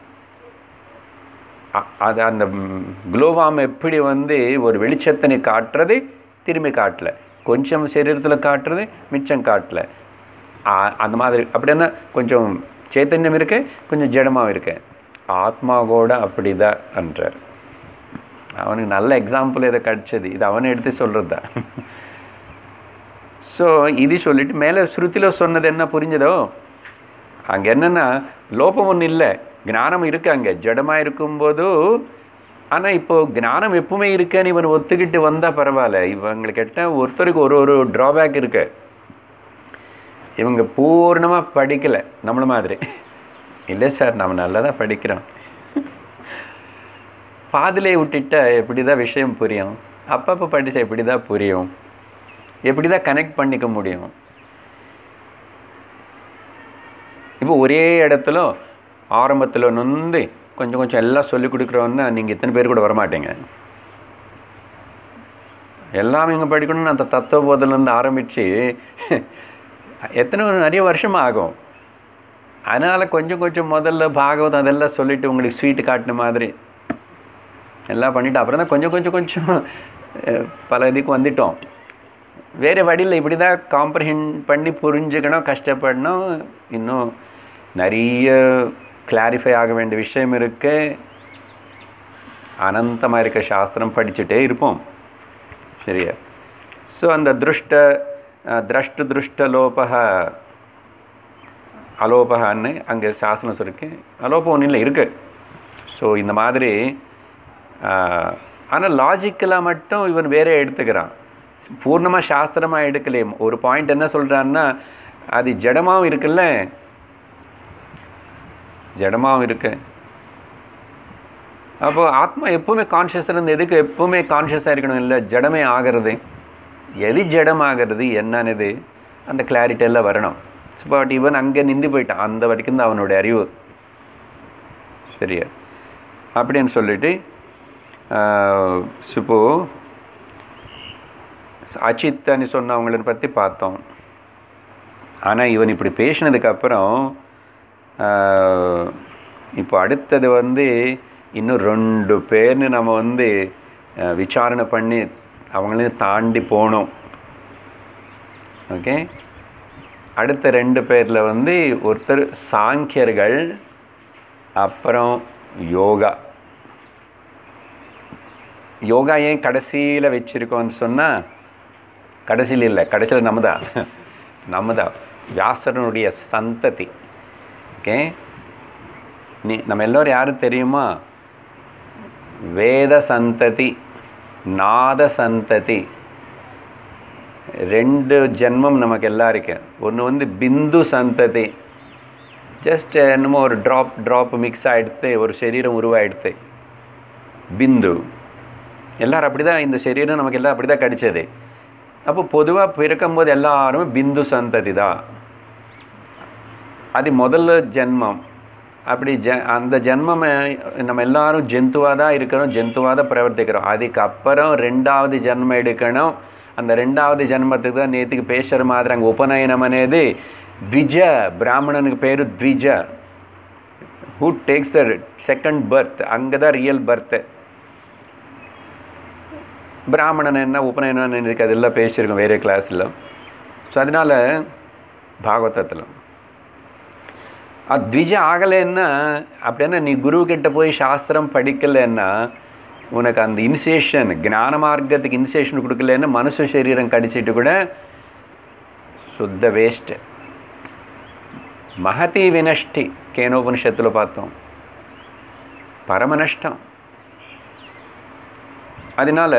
அ- அது அந்த குளோவாம் எப்படி வந்து ஒரு வெளிச்சத்தினை காட்டுறது திரும்பி காட்டல கொஞ்சம் சரீரத்தில் காட்டுறது மிச்சம் காட்டல ஆ- அந்த மாதிரி அப்படின்னா கொஞ்சம் சைத்தன்யம் இருக்கு கொஞ்சம் ஜடமாகவும் இருக்கு ஆத்மா கூட அப்படிதான் என்றார் அவனுக்கு நல்ல எக்ஸாம்பிள் இதை கிடச்சது இது அவனை எடுத்து சொல்கிறது தான் ஸோ இது சொல்லிட்டு மேலே ஸ்ருதியில் சொன்னது என்ன புரிஞ்சதோ அங்கே என்னென்னா லோபம் ஒன்றும் இல்லை ஞானம் இருக்கு அங்கே ஜடமாக இருக்கும்போது ஆனால் இப்போ ஞானம் எப்பவுமே இருக்கேன்னு இவன் ஒத்துக்கிட்டு வந்தால் பரவாயில்ல இவங்களுக்கு கிட்ட ஒருத்தருக்கு ஒரு ஒரு ட்ராபேக் இருக்கு இவங்க பூர்ணமாக படிக்கலை நம்மள மாதிரி இல்லை சார் நம்ம நல்லா தான் படிக்கிறோம் பாதிலே விட்டுட்டா எப்படி தான் விஷயம் புரியும் அப்பப்போ படித்தா எப்படி தான் புரியும் எப்படி தான் கனெக்ட் பண்ணிக்க முடியும் இப்போ ஒரே இடத்துல ஆரம்பத்தில் நொந்து கொஞ்சம் கொஞ்சம் எல்லாம் சொல்லி கொடுக்குறோன்னா நீங்கள் இத்தனை பேர் கூட வரமாட்டீங்க எல்லாம் இங்கே படிக்கணும்னு அந்த தத்துவ போதிலேருந்து ஆரம்பித்து எத்தனை நிறைய வருஷம் ஆகும் அதனால் கொஞ்சம் கொஞ்சம் முதல்ல பாகவதம் அதெல்லாம் சொல்லிட்டு உங்களுக்கு ஸ்வீட் காட்டின மாதிரி எல்லாம் பண்ணிட்டு அப்புறம் தான் கொஞ்சம் கொஞ்சம் கொஞ்சம் அஹ், பல இதுக்கு வந்துட்டோம் வேறு வழியில் இப்படி தான் காம்ப்ரஹெண்ட் பண்ணி புரிஞ்சுக்கணும் கஷ்டப்படணும் இன்னும் நிறைய கிளாரிஃபை ஆக வேண்டிய விஷயம் இருக்கு அனந்தமாக இருக்க சாஸ்திரம் படிச்சுட்டே இருப்போம் சரியா ஸோ அந்த திருஷ்ட அஹ், திரஷ்டு திருஷ்ட லோபக அலோபகான்னு அங்கே சாஸ்திரம் சொல்லிருக்கு அலோபம் ஒன்றும் இல்லை இருக்கு ஸோ இந்த மாதிரி ஆனால் லாஜிக்கலாக மட்டும் இவன் வேற எடுத்துக்கிறான் பூர்ணமாக சாஸ்திரமாக எடுக்கலையே ஒரு பாயிண்ட் என்ன சொல்கிறான்னா அது ஜடமாவும் இருக்குல்ல ஜடமாவும் இருக்கு அப்போ ஆத்மா எப்பவுமே கான்ஷியஸ் இருந்து எதுக்கு எப்பவுமே கான்ஷியஸாக இருக்கணும் இல்லை ஜடமே ஆகிறது எது ஜடம் ஆகிறது என்னன்னு அந்த கிளாரிட்டி எல்லாம் வரணும் பட் இவன் அங்கே நின்று போயிட்டான் அந்த வரைக்கும் தான் அவனுடைய அறிவு சரியா அப்படின்னு சொல்லிட்டு சுப்பு அச்சித்தன்னு சொன்னவங்களை பற்றி பார்த்தோம் ஆனால் இவன் இப்படி பேசினதுக்கப்புறம் இப்போ அடுத்தது வந்து இன்னும் ரெண்டு பேர்னு நம்ம வந்து அஹ், விசாரணை பண்ணி அவங்களையும் தாண்டி போகணும் ஓகே அடுத்த ரெண்டு பேரில் வந்து ஒருத்தர் சாங்கியர்கள் அப்புறம் யோகா யோகா ஏன் கடைசியில் வச்சுருக்கோன்னு சொன்னால் கடைசியில் இல்லை கடைசியில் நம்ம தான் நம்ம தான் வியாசரனுடைய சந்ததி ஓகே நீ நம்ம எல்லோரும் யாரும் தெரியுமா வேத சந்ததி நாத சந்ததி ரெண்டு ஜென்மம் நமக்கு எல்லாம் இருக்கு ஒன்று வந்து பிந்து சந்ததி ஜஸ்ட் என்னமோ ஒரு ட்ராப் ட்ராப் மிக்ஸ் ஆகிடுத்து ஒரு சரீரம் உருவாயிடுத்து பிந்து எல்லாரும் அப்படி தான் இந்த சரீரம் நமக்கு எல்லாம் அப்படி தான் கிடைச்சது அப்போ பொதுவாக பிறக்கும்போது எல்லாருமே பிந்து சந்ததி தான் அது முதல்ல ஜென்மம் அப்படி ஜ அந்த ஜென்மம் நம்ம எல்லாரும் ஜெந்துவாக தான் இருக்கிறோம் ஜெந்துவாக தான் பிரவர்த்திக்கிறோம் அதுக்கப்புறம் ரெண்டாவது ஜென்மம் எடுக்கணும் அந்த ரெண்டாவது ஜென்மத்துக்கு தான் நேற்றுக்கு பேசுகிற மாதிரி அங்கே உபநயனம் అనేది த்விஜ பிராமணனுக்கு பேர் த்விஜ who takes the second birth அங்கே தான் ரியல் பர்த்து பிராமணன் என்ன உபநயனம் இருக்கு அதெல்லாம் பேசியிருக்கோம் வேறு கிளாஸில் ஸோ அதனால் பாகவதத்தில் அத்விஜ ஆகலைன்னா அப்படின்னா நீ குரு கிட்ட போய் சாஸ்திரம் படிக்கலைன்னா உனக்கு அந்த இனிஷியேஷன் ஞான மார்க்கத்துக்கு இனிஷியேஷன் கொடுக்கலன்னா மனுஷ சரீரம் கடிச்சிட்டு கூட சுத்த வேஸ்ட்டு மகதி வினஷ்டி கேனோபனிஷத்தில் பார்த்தோம் பரம நஷ்டம் அதனால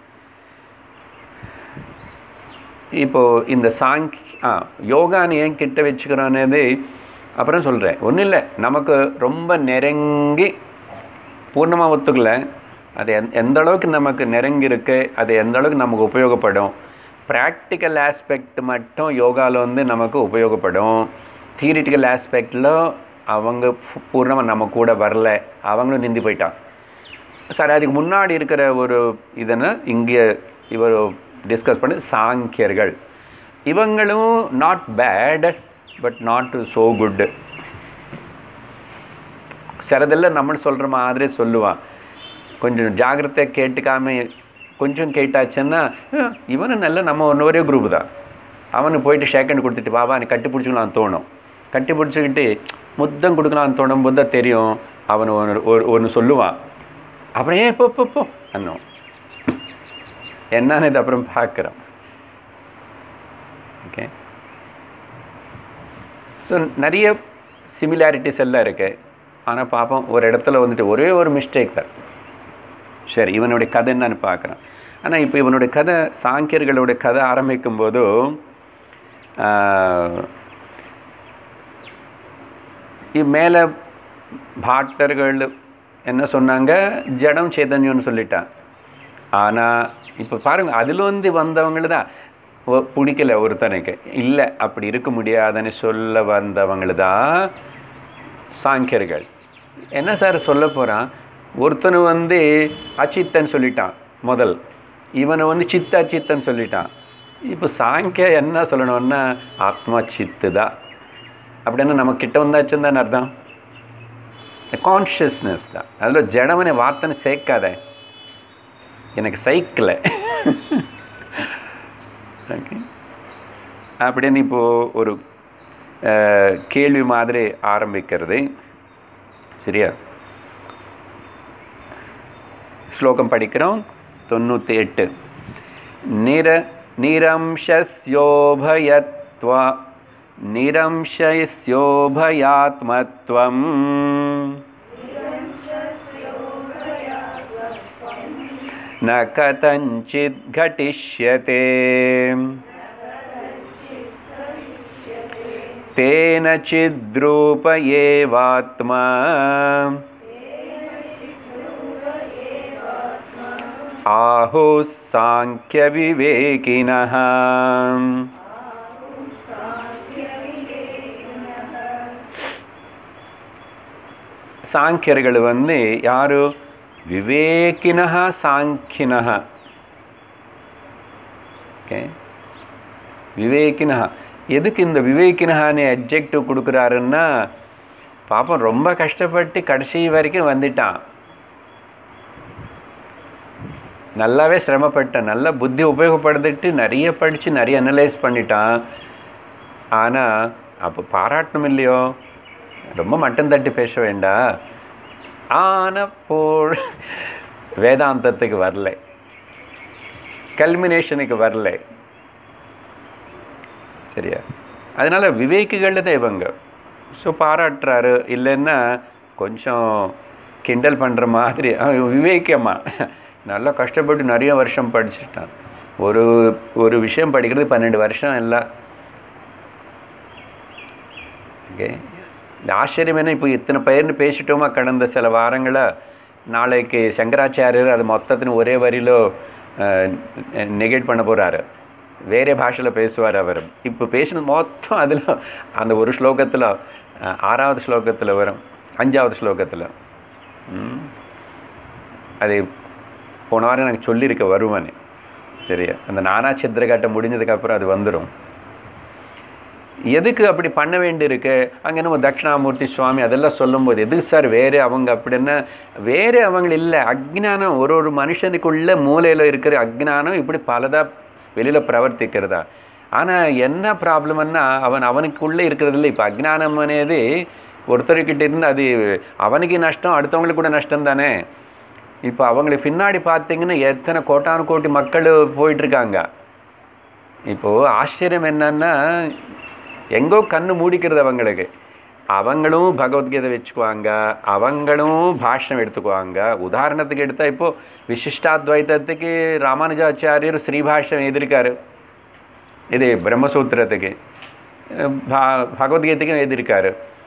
இப்போ இந்த சாங்கி ஆ யோகான்னு ஏன் கிட்ட வச்சுக்கிறோன்னது அப்புறம் சொல்கிறேன் ஒன்றும் இல்லை நமக்கு ரொம்ப நெருங்கி பூர்ணமாக ஒத்துக்கல அது எந் எந்த அளவுக்கு நமக்கு நெருங்கி இருக்கு அது எந்த அளவுக்கு நமக்கு உபயோகப்படும் ப்ராக்டிக்கல் ஆஸ்பெக்ட் மட்டும் யோகாவில் வந்து நமக்கு உபயோகப்படும் தியரிட்டிக்கல் ஆஸ்பெக்டில் அவங்க பூர்ணமாக நம்ம கூட வரல அவங்களும் நிந்தி போயிட்டான் சார் அதுக்கு முன்னாடி இருக்கிற ஒரு இதனை இங்கே இவர் டிஸ்கஸ் பண்ணி சாங்கியர்கள் இவங்களும் not bad but not so good சிலதெல்லாம் நம்ம சொல்கிற மாதிரி சொல்லுவான் கொஞ்சம் ஜாகிரதை கேட்டுக்காம கொஞ்சம் கேட்டாச்சுன்னா "அஹ், இவனும் நல்ல நம்ம ஒன்று ஒரே குரூப் தான் அவனுக்கு போயிட்டு ஷேக்கண்ட் கொடுத்துட்டு பாபா நீ கட்டி பிடிச்சிக்கலாம்னு தோணும் கட்டி பிடிச்சிக்கிட்டு முத்தம் கொடுக்கலாம்னு தோணும் போது தான் தெரியும் அவன் ஒன்று ஒரு ஒன்று சொல்லுவான் அப்புறம் ஏன் போ போ, போ அண்ணோ என்னன்னு இது அப்புறம் பார்க்குறோம் ஓகே ஸோ நிறைய சிமிலாரிட்டிஸ் எல்லாம் இருக்கு ஆனால் பார்ப்போம் ஒரு இடத்துல வந்துட்டு ஒரே ஒரு மிஸ்டேக் தான் சரி இவனுடைய கதை என்னன்னு பார்க்குறேன் ஆனால் இப்போ இவனுடைய கதை சாங்கியர்களுடைய கதை ஆரம்பிக்கும் போது மேலே பாட்டர்கள் என்ன சொன்னாங்க ஜடம் சைதன்யம்னு சொல்லிட்டான் ஆனால் இப்போ பாருங்கள் அதில் வந்து வந்தவங்கள தான் ஒ- பிடிக்கல ஒருத்தனுக்கு இல்லை அப்படி இருக்க முடியாதுன்னு சொல்ல வந்தவங்கள தான் சாங்கியர்கள் என்ன சார் சொல்ல போகிறான் ஒருத்தனு வந்து அச்சித்தன் சொல்லிட்டான் முதல் இவனை வந்து சித்த அச்சித்தன் சொல்லிட்டான் இப்போ சாங்கிய என்ன சொல்லணும்னா ஆத்மா சித்து தான் அப்படின்னா நம்ம கிட்ட வந்தாச்சுன்னு தானே அர்த்தம் கான்ஷியஸ்னஸ் தான் அதில் ஜடமனை வார்த்தைன்னு சேர்க்காத எனக்கு சைக்கிள் ஓகே அப்படின்னு இப்போது ஒரு அஹ், கேள்வி மாதிரி ஆரம்பிக்கிறது சரியா ஸ்லோகம் படிக்கிறோம் தொண்ணூற்றி எட்டு நிர நிரம்சஸ்யோபயத்வா நிரம்சஸ்யோபயாத்மத்வம் न कथञ्चित् घटिष्यते तेन चिद्रूप एवात्मा आहुः साङ्ख्यविवेकिनः சாங்கியர்கள் வந்து யாரு விவேகினஹ சாங்கினஹ ஓகே விவேகினஹ எதுக்கு இந்த விவேகினஹான்னு அட்ஜெக்டிவ் கொடுக்குறாருன்னா பாப்பம் ரொம்ப கஷ்டப்பட்டு கடைசி வரைக்கும் வந்துட்டான் நல்லாவே சிரமப்பட்டான் நல்லா புத்தி உபயோகப்படுத்திட்டு நிறைய படித்து நிறைய அனலைஸ் பண்ணிட்டான் ஆனால் அப்போ பாராட்டணும் இல்லையோ ரொம்ப மட்டம் தட்டி பேச வேண்டாம் ஆனப்போல் வேதாந்தத்துக்கு வரல கல்மினேஷனுக்கு வரல சரியா அதனால விவேகிகள் தான் இவங்க ஸோ பாராட்டுறாரு இல்லைன்னா கொஞ்சம் கிண்டல் பண்ணுற மாதிரி அவன் விவேக்கியமா நல்லா கஷ்டப்பட்டு நிறைய வருஷம் படிச்சுட்டான் ஒரு ஒரு விஷயம் படிக்கிறது பன்னெண்டு வருஷம் எல்லாம் ஓகே இந்த ஆச்சரியம் என்ன இப்போ இத்தனை பேர்னு பேசிட்டோமா கடந்த சில வாரங்களா நாளைக்கு சங்கராச்சாரியர் அது மொத்தத்தின் ஒரே வரியிலோ நெகேட் பண்ண போகிறாரு வேறே பாஷையில் பேசுவார் அவர் இப்போ பேசினது மொத்தம் அதில் அந்த ஒரு ஸ்லோகத்தில் அஹ், ஆறாவது ஸ்லோகத்தில் வரும் அஞ்சாவது ஸ்லோகத்தில் ம். அது போன வாரம் எனக்கு சொல்லியிருக்க வருவானே சரியா அந்த நானா சித்திரகாட்டம் முடிஞ்சதுக்கப்புறம் அது வந்துடும் எதுக்கு அப்படி பண்ண வேண்டியிருக்கு அங்கே நம்ம தட்சிணாமூர்த்தி சுவாமி அதெல்லாம் சொல்லும்போது எதுக்கு சார் வேறு அவங்க அப்படின்னா வேறு அவங்க இல்லை அக்ஞானம் ஒரு ஒரு மனுஷனுக்குள்ள மூலையில் இருக்கிற அக்ஞானம் இப்படி பலதா வெளியில் பிரவர்த்திக்கிறதா ஆனால் என்ன ப்ராப்ளம்னா அவன் அவனுக்குள்ளே இருக்கிறது இல்லை இப்போ அக்ஞானம் అనేది ஒருத்தர்கிட்ட இருந்து அது அவனுக்கு நஷ்டம் அடுத்தவங்களுக்கு கூட நஷ்டம் தானே இப்போ அவங்களுக்கு பின்னாடி பார்த்தீங்கன்னா எத்தனை கோட்டானு கோட்டி மக்கள் போயிட்டுருக்காங்க இப்போது ஆச்சரியம் என்னன்னா எங்கோ கண்ணு மூடிக்கிறது அவங்களுக்கு அவங்களும் பகவத்கீதை வச்சுக்குவாங்க அவங்களும் பாஷ்யம் எடுத்துக்குவாங்க உதாரணத்துக்கு எடுத்தால் இப்போது விசிஷ்டாத்வைத்தத்துக்கு ராமானுஜாச்சாரியர் ஸ்ரீபாஷ்யம் எழுதியிருக்காரு இது பிரம்மசூத்திரத்துக்கு பா- பகவத்கீதைக்கும் எழுதியிருக்காரு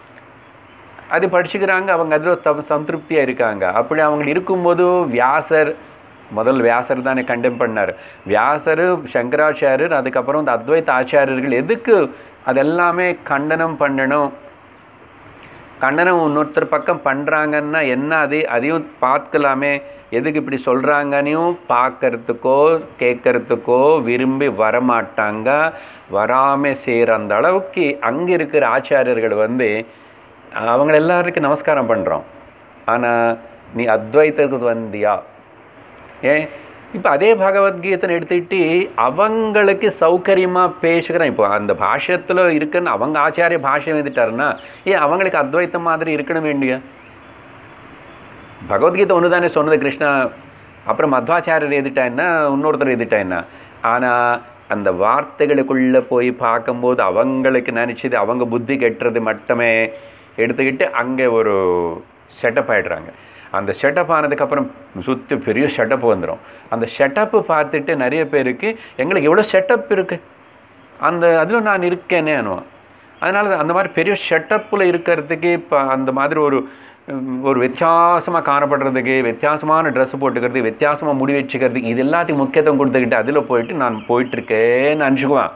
அது படிச்சுக்கிறாங்க அவங்க அதில் தம் சந்திருப்தியாக இருக்காங்க அப்படி அவங்க இருக்கும்போது வியாசர் முதல் வியாசர் தானே கண்டெம் பண்ணார் வியாசர் சங்கராச்சாரியர் அதுக்கப்புறம் இந்த அத்வைத ஆச்சாரியர்கள் எதுக்கு அதெல்லாமே கண்டனம் பண்ணணும் கண்டனம் இன்னொருத்தர் பக்கம் பண்ணுறாங்கன்னா என்ன அது அதையும் பார்க்கலாமே எதுக்கு இப்படி சொல்கிறாங்கன்னையும் பார்க்கறதுக்கோ கேட்கறதுக்கோ விரும்பி வரமாட்டாங்க வராமல் செய்கிற அந்த அளவுக்கு அங்கே இருக்கிற ஆச்சாரியர்கள் வந்து அவங்க எல்லாருக்கும் நமஸ்காரம் பண்ணுறோம் ஆனால் நீ அத்வைத்தத்துக்கு வந்தியா ஏன் இப்போ அதே பகவத்கீதை எடுத்துக்கிட்டு அவங்களுக்கு சௌகரியமாக பேசுகிறேன் இப்போ அந்த பாஷ்யத்தில் இருக்குன்னு அவங்க ஆச்சாரிய பாஷ்யம் எழுதிட்டாருன்னா ஏன் அவங்களுக்கு அத்வைத்தம் மாதிரி இருக்கணும் வேண்டிய பகவத்கீதை ஒன்று தானே சொன்னது கிருஷ்ணா அப்புறம் மத்வாச்சாரியர் எழுதிட்டான்னா இன்னொருத்தர் எழுதிட்டான்னா ஆனால் அந்த வார்த்தைகளுக்குள்ளே போய் பார்க்கும்போது அவங்களுக்கு நினச்சது அவங்க புத்தி கெட்டுறது மட்டுமே எடுத்துக்கிட்டு அங்கே ஒரு செட்டப் ஆகிடுறாங்க அந்த செட்டப் ஆனதுக்கப்புறம் சுற்றி பெரிய செட்டப் வந்துடும் அந்த செட்டப்பு பார்த்துட்டு நிறைய பேருக்கு எங்களுக்கு எவ்வளோ செட்டப் இருக்குது அந்த அதில் நான் இருக்கேனே அனுவான் அதனால் அந்த மாதிரி பெரிய செட்டப்பில் இருக்கிறதுக்கு இப்போ அந்த மாதிரி ஒரு உம், ஒரு வித்தியாசமாக காணப்படுறதுக்கு வித்தியாசமான ட்ரெஸ் போட்டுக்கிறது வித்தியாசமாக முடி வச்சுக்கிறதுக்கு இது எல்லாத்தையும் முக்கியத்துவம் கொடுத்துக்கிட்டு அதில் போயிட்டு நான் போயிட்டுருக்கேன்னு நினச்சிக்குவான்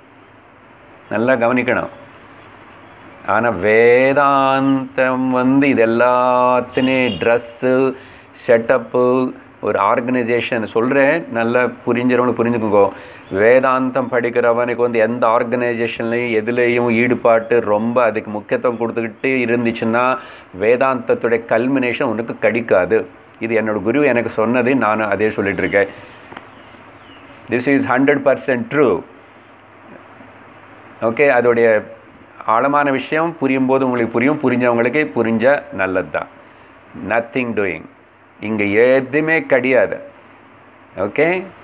நல்லா கவனிக்கணும் ஆனால் வேதாந்தம் வந்து இது எல்லாத்தினையும் ட்ரெஸ்ஸு செட்டப்பு ஒரு ஆர்கனைசேஷன் சொல்கிறேன் நல்லா புரிஞ்சுறவனு புரிஞ்சுக்கோங்க வேதாந்தம் படிக்கிறவனுக்கு வந்து எந்த ஆர்கனைசேஷன்லையும் எதுலேயும் ஈடுபாட்டு ரொம்ப அதுக்கு முக்கியத்துவம் கொடுத்துக்கிட்டு இருந்துச்சுன்னா வேதாந்தத்துடைய கல்மினேஷன் உனக்கு கிடைக்காது இது என்னோட குரு எனக்கு சொன்னது நான் அதே சொல்லிட்டு இருக்கேன் this is hundred percent true okay அதோடைய ஆழமான விஷயம் புரியும் போது உங்களுக்கு புரியும் புரிஞ்சவங்களுக்கு புரிஞ்ச நல்லது தான் நத்திங் டூயிங் இங்கே எதுவுமே கிடையாது ஓகே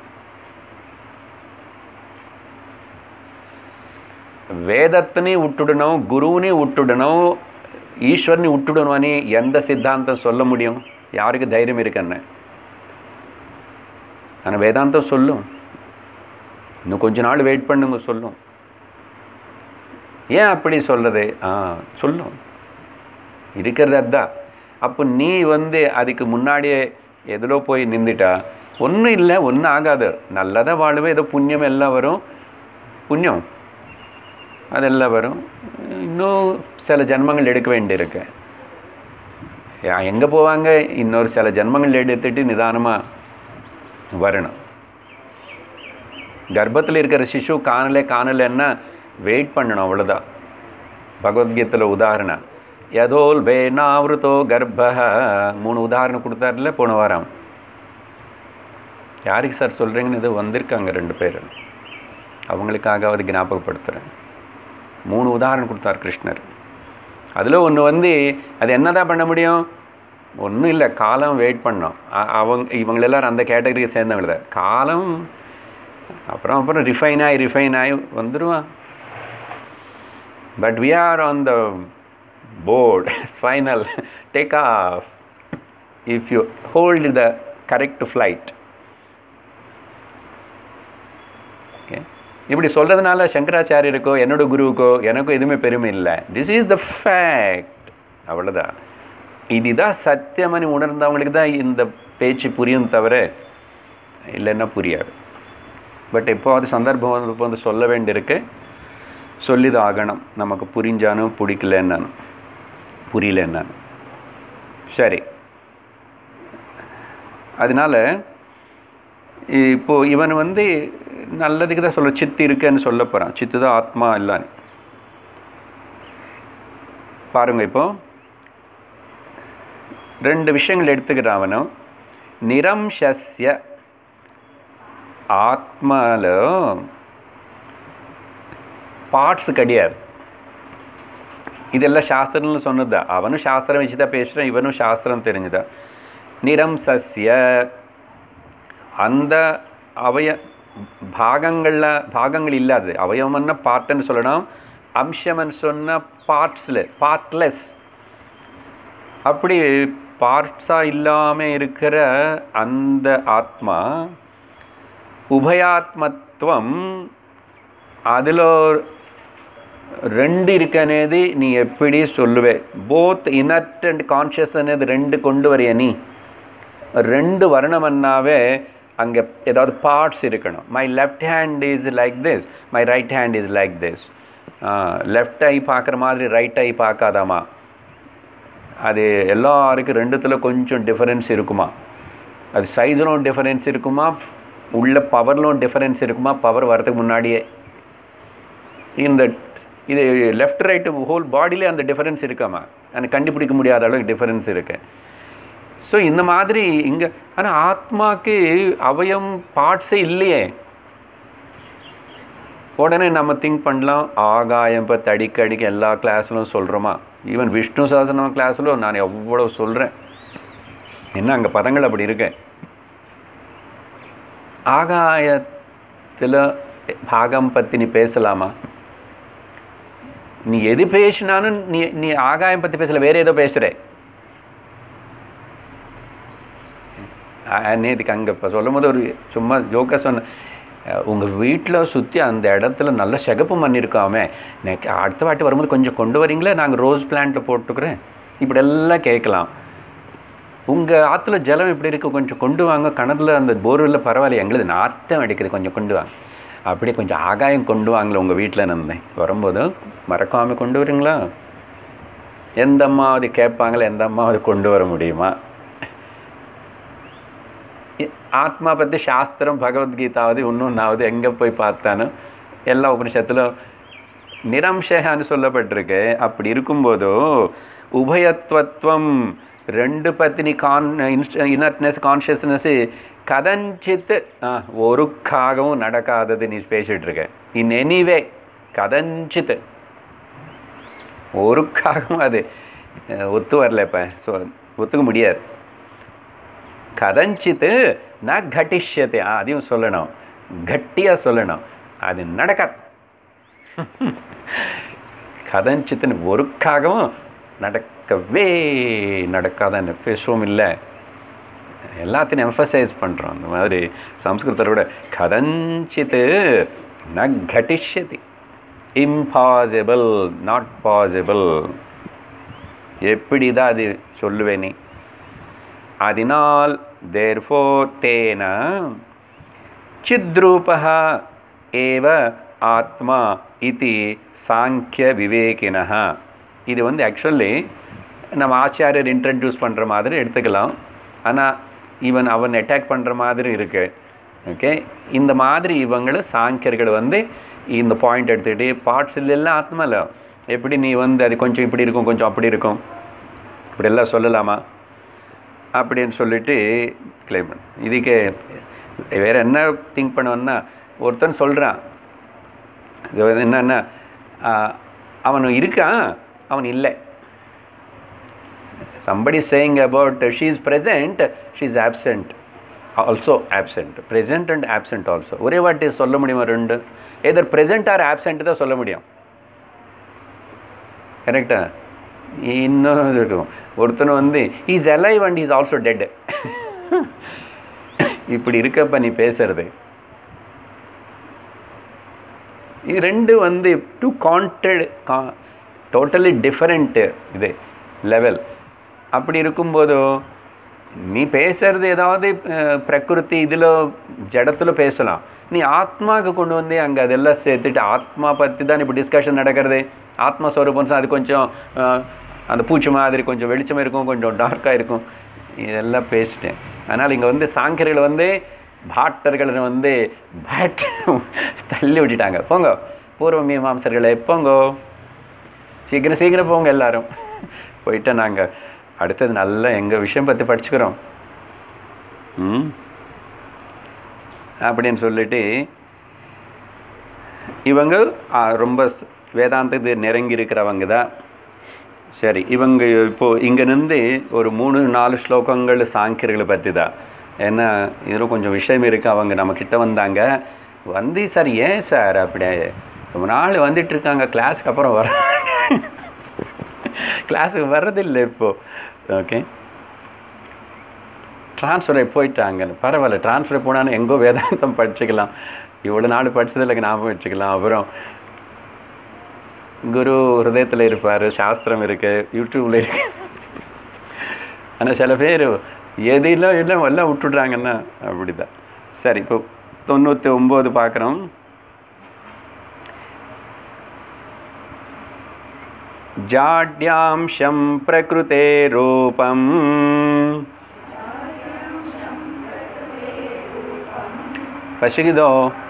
వేదత్ని ఉట్టుడను గురువుని ఉట్టుడను ஈஸ்வரனை விட்டுடணும்னு எந்த சித்தாந்தம் சொல்ல முடியும் யாருக்கு தைரியம் இருக்குன்னு ஆனால் வேதாந்தம் சொல்லும் இன்னும் கொஞ்ச நாள் வெயிட் பண்ணுங்க சொல்லும் ஏன் அப்படி சொல்றது ஆ சொல்லும் இருக்கிறது அதுதான் அப்போ நீ வந்து அதுக்கு முன்னாடியே எதிலோ போய் நின்றுட்டா ஒன்றும் இல்லை ஒன்றும் ஆகாது நல்லதாக வாழுவே ஏதோ புண்ணியம் எல்லாம் வரும் புண்ணியம் அதெல்லாம் வரும் இன்னும் சில ஜென்மங்கள் எடுக்க வேண்டியிருக்கு எங்கே போவாங்க இன்னொரு சில ஜென்மங்கள் எடுத்துட்டு நிதானமாக வரணும் கர்ப்பத்தில் இருக்கிற சிசு காணலே காணலைன்னா வெயிட் பண்ணணும் அவ்வளோதான் பகவத்கீதையில் உதாரணம் யதோல் வேணாவிருத்தோ கர்ப்ப மூணு உதாரணம் கொடுத்தாருல போன வாரம் யாருக்கு சார் சொல்கிறீங்கன்னு இது வந்திருக்காங்க ரெண்டு பேர் அவங்களுக்காகவது ஞாபகப்படுத்துகிறேன் மூணு உதாரணம் கொடுத்தார் கிருஷ்ணர் அதில் ஒன்று வந்து அது என்னதான் பண்ண முடியும் ஒன்றும் இல்லை காலம் வெயிட் பண்ணோம் அ- அவங்க இவங்க எல்லாரும் அந்த கேட்டகரியை சேர்ந்தவங்க தான் காலம் அப்புறம் அப்புறம் ரிஃபைன் ஆகி ரிஃபைன் ஆகி வந்துடுவான் but we are on the board final take off if you hold the correct flight okay இப்படி சொல்கிறதுனால சங்கராச்சாரியருக்கோ என்னோட குருவுக்கோ எனக்கும் எதுவுமே பெருமை இல்லை திஸ் இஸ் த ஃபேக்ட் அவ்வளோதான் இதுதான் சத்தியமணி உணர்ந்தவங்களுக்கு தான் இந்த பேச்சு புரியும் தவிர இல்லைன்னா புரியாது பட் இப்போ அது சந்தர்ப்பம் வந்து இப்போ வந்து சொல்ல வேண்டியிருக்கு சொல்லிதான் ஆகணும் நமக்கு புரிஞ்சானும் பிடிக்கல என்னன்னு புரியல என்னன்னு சரி அதனால இப்போ இவன் வந்து நல்லதுக்கு தான் சொல்ல சித்து இருக்குன்னு சொல்ல போகிறான் சித்து தான் ஆத்மா இல்லைன்னு பாருங்க இப்போ ரெண்டு விஷயங்கள் எடுத்துக்கிறான் அவனும் நிரம்சஸ்ய ஆத்மால பார்ட்ஸ் கிடையாது இதெல்லாம் சாஸ்திரம்னு சொன்னதா அவனும் சாஸ்திரம் வச்சு தான் பேசுகிறான் இவனும் சாஸ்திரம் தெரிஞ்சுதா நிரம்சஸ்ய அந்த அவய பாகங்களில் பாகங்கள் இல்லாது அவயவம்னா பார்ட்டுன்னு சொல்லணும் அம்சம்னு சொன்ன பார்ட்ஸில் பார்ட்லெஸ் அப்படி பார்ட்ஸாக இல்லாமல் இருக்கிற அந்த ஆத்மா உபயாத்மத்துவம் அதில் ரெண்டு இருக்கு అనేది நீ எப்படி சொல்லுவே போத் இனர்ட் அண்ட் கான்ஷியஸ் అనేది ரெண்டு கொண்டு வரைய நீ ரெண்டு வர்ணமன்னாவே அங்கே ஏதாவது பார்ட்ஸ் இருக்கணும் my left hand is like this my right hand is like this left ஐ பார்க்குற மாதிரி ரைட் ஐ பார்க்காதாமா அது எல்லாருக்கும் ரெண்டுத்தில் கொஞ்சம் டிஃபரன்ஸ் இருக்குமா அது சைஸ்லும் டிஃபரன்ஸ் இருக்குமா உள்ள பவர்லும் டிஃபரன்ஸ் இருக்குமா பவர் வரதுக்கு முன்னாடியே இந்த இது லெஃப்ட் ரைட்டு ஹோல் பாடியிலே அந்த டிஃபரன்ஸ் இருக்காமா எனக்கு கண்டுபிடிக்க முடியாத அளவுக்கு டிஃபரன்ஸ் இருக்கு ஸோ இந்த மாதிரி இங்கே ஆனால் ஆத்மாக்கு அவயம் பார்ட்ஸே இல்லையே உடனே நம்ம திங்க் பண்ணலாம் ஆகாயம் பற்றி அடிக்கடிக்கு எல்லா கிளாஸ்லும் சொல்கிறோமா ஈவன் விஷ்ணு சாசனம் கிளாஸில் நான் எவ்வளோ சொல்கிறேன் என்ன அங்கே பதங்கள் அப்படி இருக்கு ஆகாயத்தில் பாகம் பற்றி நீ பேசலாமா நீ எது பேசினாலும் நீ நீ ஆகாயம் பற்றி பேசல வேற ஏதோ பேசுகிற நேற்றுக்கு அங்கே இப்போ சொல்லும் போது ஒரு சும்மா ஜோக்காக சொன்னேன் உங்கள் வீட்டில் சுற்றி அந்த இடத்துல நல்ல சிகப்பு மண் இருக்காமே எனக்கு அடுத்த வாட்டி வரும்போது கொஞ்சம் கொண்டு வரீங்களே நாங்கள் ரோஸ் பிளான்ட்டில் போட்டுக்கிறேன் இப்படி எல்லாம் கேட்கலாம் உங்கள் ஆற்றுல ஜலம் இப்படி இருக்குது கொஞ்சம் கொண்டு வாங்க கிணத்துல அந்த போர்வெல்ல பரவாயில்ல எங்களுது நாத்தம் அடிக்குது கொஞ்சம் கொண்டு வாங்க அப்படியே கொஞ்சம் ஆகாயம் கொண்டு வாங்கல உங்கள் வீட்டில் இருந்தேன் வரும்போது மறக்காமல் கொண்டு வரீங்களா எந்த அம்மாவது கேட்பாங்களே எந்த அம்மாவது கொண்டு வர முடியுமா ஆத்மா பற்றி சாஸ்திரம் பகவத்கீதாவது இன்னொன்னாவது எங்கே போய் பார்த்தானோ எல்லா உபனிஷத்துலும் நிரம்சகான்னு சொல்லப்பட்டிருக்கு அப்படி இருக்கும்போதோ உபயத்வத்வம் ரெண்டு பத்தினி கான் இனர்ட்னஸ் கான்ஷியஸ்னஸ் கதஞ்சித் ஒருக்காகவும் நடக்காதது நீ பேசிட்டு இருக்க இன் எனிவே கதஞ்சித் ஒருக்காகவும் அது ஒத்து வரல இப்போ ஸோ ஒத்துக்க முடியாது கதஞ்சித்து ந கட்டிஷ்யத்தை அதையும் சொல்லணும் கட்டியாக சொல்லணும் அது நடக்காது கதஞ்சித்துன்னு ஒருக்காகவும் நடக்கவே நடக்காதன்னு பேசுவோம் இல்லை எல்லாத்தையும் எம்ஃபசைஸ் பண்ணுறோம் அந்த மாதிரி சம்ஸ்கிருதரோட கதஞ்சித்து ந கட்டிஷ்யதி இம்பாசிபிள் நாட் பாசிபிள் எப்படி தான் அது சொல்லுவேனே அதனால் தேர்ஃபோர் தேன சித்ரூபः ஏவ ஆத்மா இது சாங்கிய விவேகினः இது வந்து ஆக்சுவலி நம்ம ஆச்சாரியர் இன்ட்ரடியூஸ் பண்ணுற மாதிரி எடுத்துக்கலாம் ஆனால் ஈவன் அவன் அட்டாக் பண்ணுற மாதிரி இருக்கு ஓகே இந்த மாதிரி இவங்களை சாங்கியர்கள் வந்து இந்த பாயிண்ட் எடுத்துக்கிட்டு பார்ட்ஸ் எல்லாம் ஆத்மாவில் எப்படி நீ வந்து அது கொஞ்சம் இப்படி இருக்கும் கொஞ்சம் அப்படி இருக்கும் இப்படி எல்லாம் சொல்லலாமா அப்படின்னு சொல்லிட்டு கிளைம் பண்ண இதுக்கு வேறு என்ன திங்க் பண்ணுவேன்னா ஒருத்தன் சொல்கிறான் இது வந்து என்னன்னா அவன் இருக்கான் அவன் இல்லை somebody is saying about uh, she is present she is absent also absent present and absent also ஒரே வாட்டி சொல்ல முடியுமா ரெண்டு எதர் present ஆர் absent தான் சொல்ல முடியும் கரெக்டா இன்னும் இருக்கும் ஒருத்தன் வந்து is alive and is also dead இப்படி இருக்கப்ப நீ பேசுறது இது ரெண்டு வந்து டூ கான்டட் டோட்டலி டிஃபரெண்ட் இது லெவல் அப்படி இருக்கும்போதோ நீ பேசுறது ஏதாவது பிரகிருதி இதில் ஜடத்தில் பேசலாம் நீ ஆத்மாவுக்கு கொண்டு வந்து அங்கே அதெல்லாம் சேர்த்துட்டு ஆத்மா பற்றி தான் இப்போ டிஸ்கஷன் நடக்கிறது ஆத்மஸ்வரூபம் அது கொஞ்சம் அந்த பூச்சி மாதிரி கொஞ்சம் வெளிச்சமாக இருக்கும் கொஞ்சம் டார்க்காக இருக்கும் இதெல்லாம் பேசிட்டேன் அதனால் இங்கே வந்து சாங்கியர்கள் வந்து பாட்டர்களை வந்து பேட் தள்ளி விட்டுட்டாங்க போங்க பூர்வ மீமாம்சர்களை போங்கோ சீக்கிரம் சீக்கிரம் போங்க எல்லாரும் போயிட்டா நாங்கள் அடுத்தது நல்ல எங்கள் விஷயம் பற்றி படிச்சுக்கிறோம் ம் அப்படின்னு சொல்லிட்டு இவங்க ஆ, ரொம்ப ஸ்- வேதாந்தத்து நெருங்கி இருக்கிறவங்க தான் சரி இவங்க இப்போ இங்க நின்று ஒரு மூணு நாலு ஸ்லோகங்கள் சாங்கியர்களை பற்றி தான் ஏன்னா இதில் கொஞ்சம் விஷயம் இருக்கு அவங்க நம்ம கிட்ட வந்தாங்க வந்து சார் ஏன் சார் அப்படி ரொம்ப நாள் வந்துட்டு இருக்காங்க கிளாஸ்க்கு அப்புறம் வர கிளாஸுக்கு வர்றதில்லை இப்போ ஓகே ட்ரான்ஸ்ஃபர் போயிட்டாங்க பரவாயில்ல ட்ரான்ஸ்ஃபர் போனாலும் எங்கோ வேதாந்தம் படிச்சுக்கலாம் இவ்வளோ நாள் படிச்சதில்லை ஞாபகம் வச்சுக்கலாம் அப்புறம் குரு ஹிருதயத்தில் இருப்பார் சாஸ்திரம் இருக்கு யூடியூப்ல இருக்கு ஆனால் சில பேர் எதையெல்லாம் எல்லாம் எல்லாம் விட்டுடுறாங்கன்னா அப்படிதான் சரி இப்போ தொண்ணூற்றி ஒம்பது பார்க்குறோம் जाड्यांशं प्रकृते रूपम् பசிக்குதோ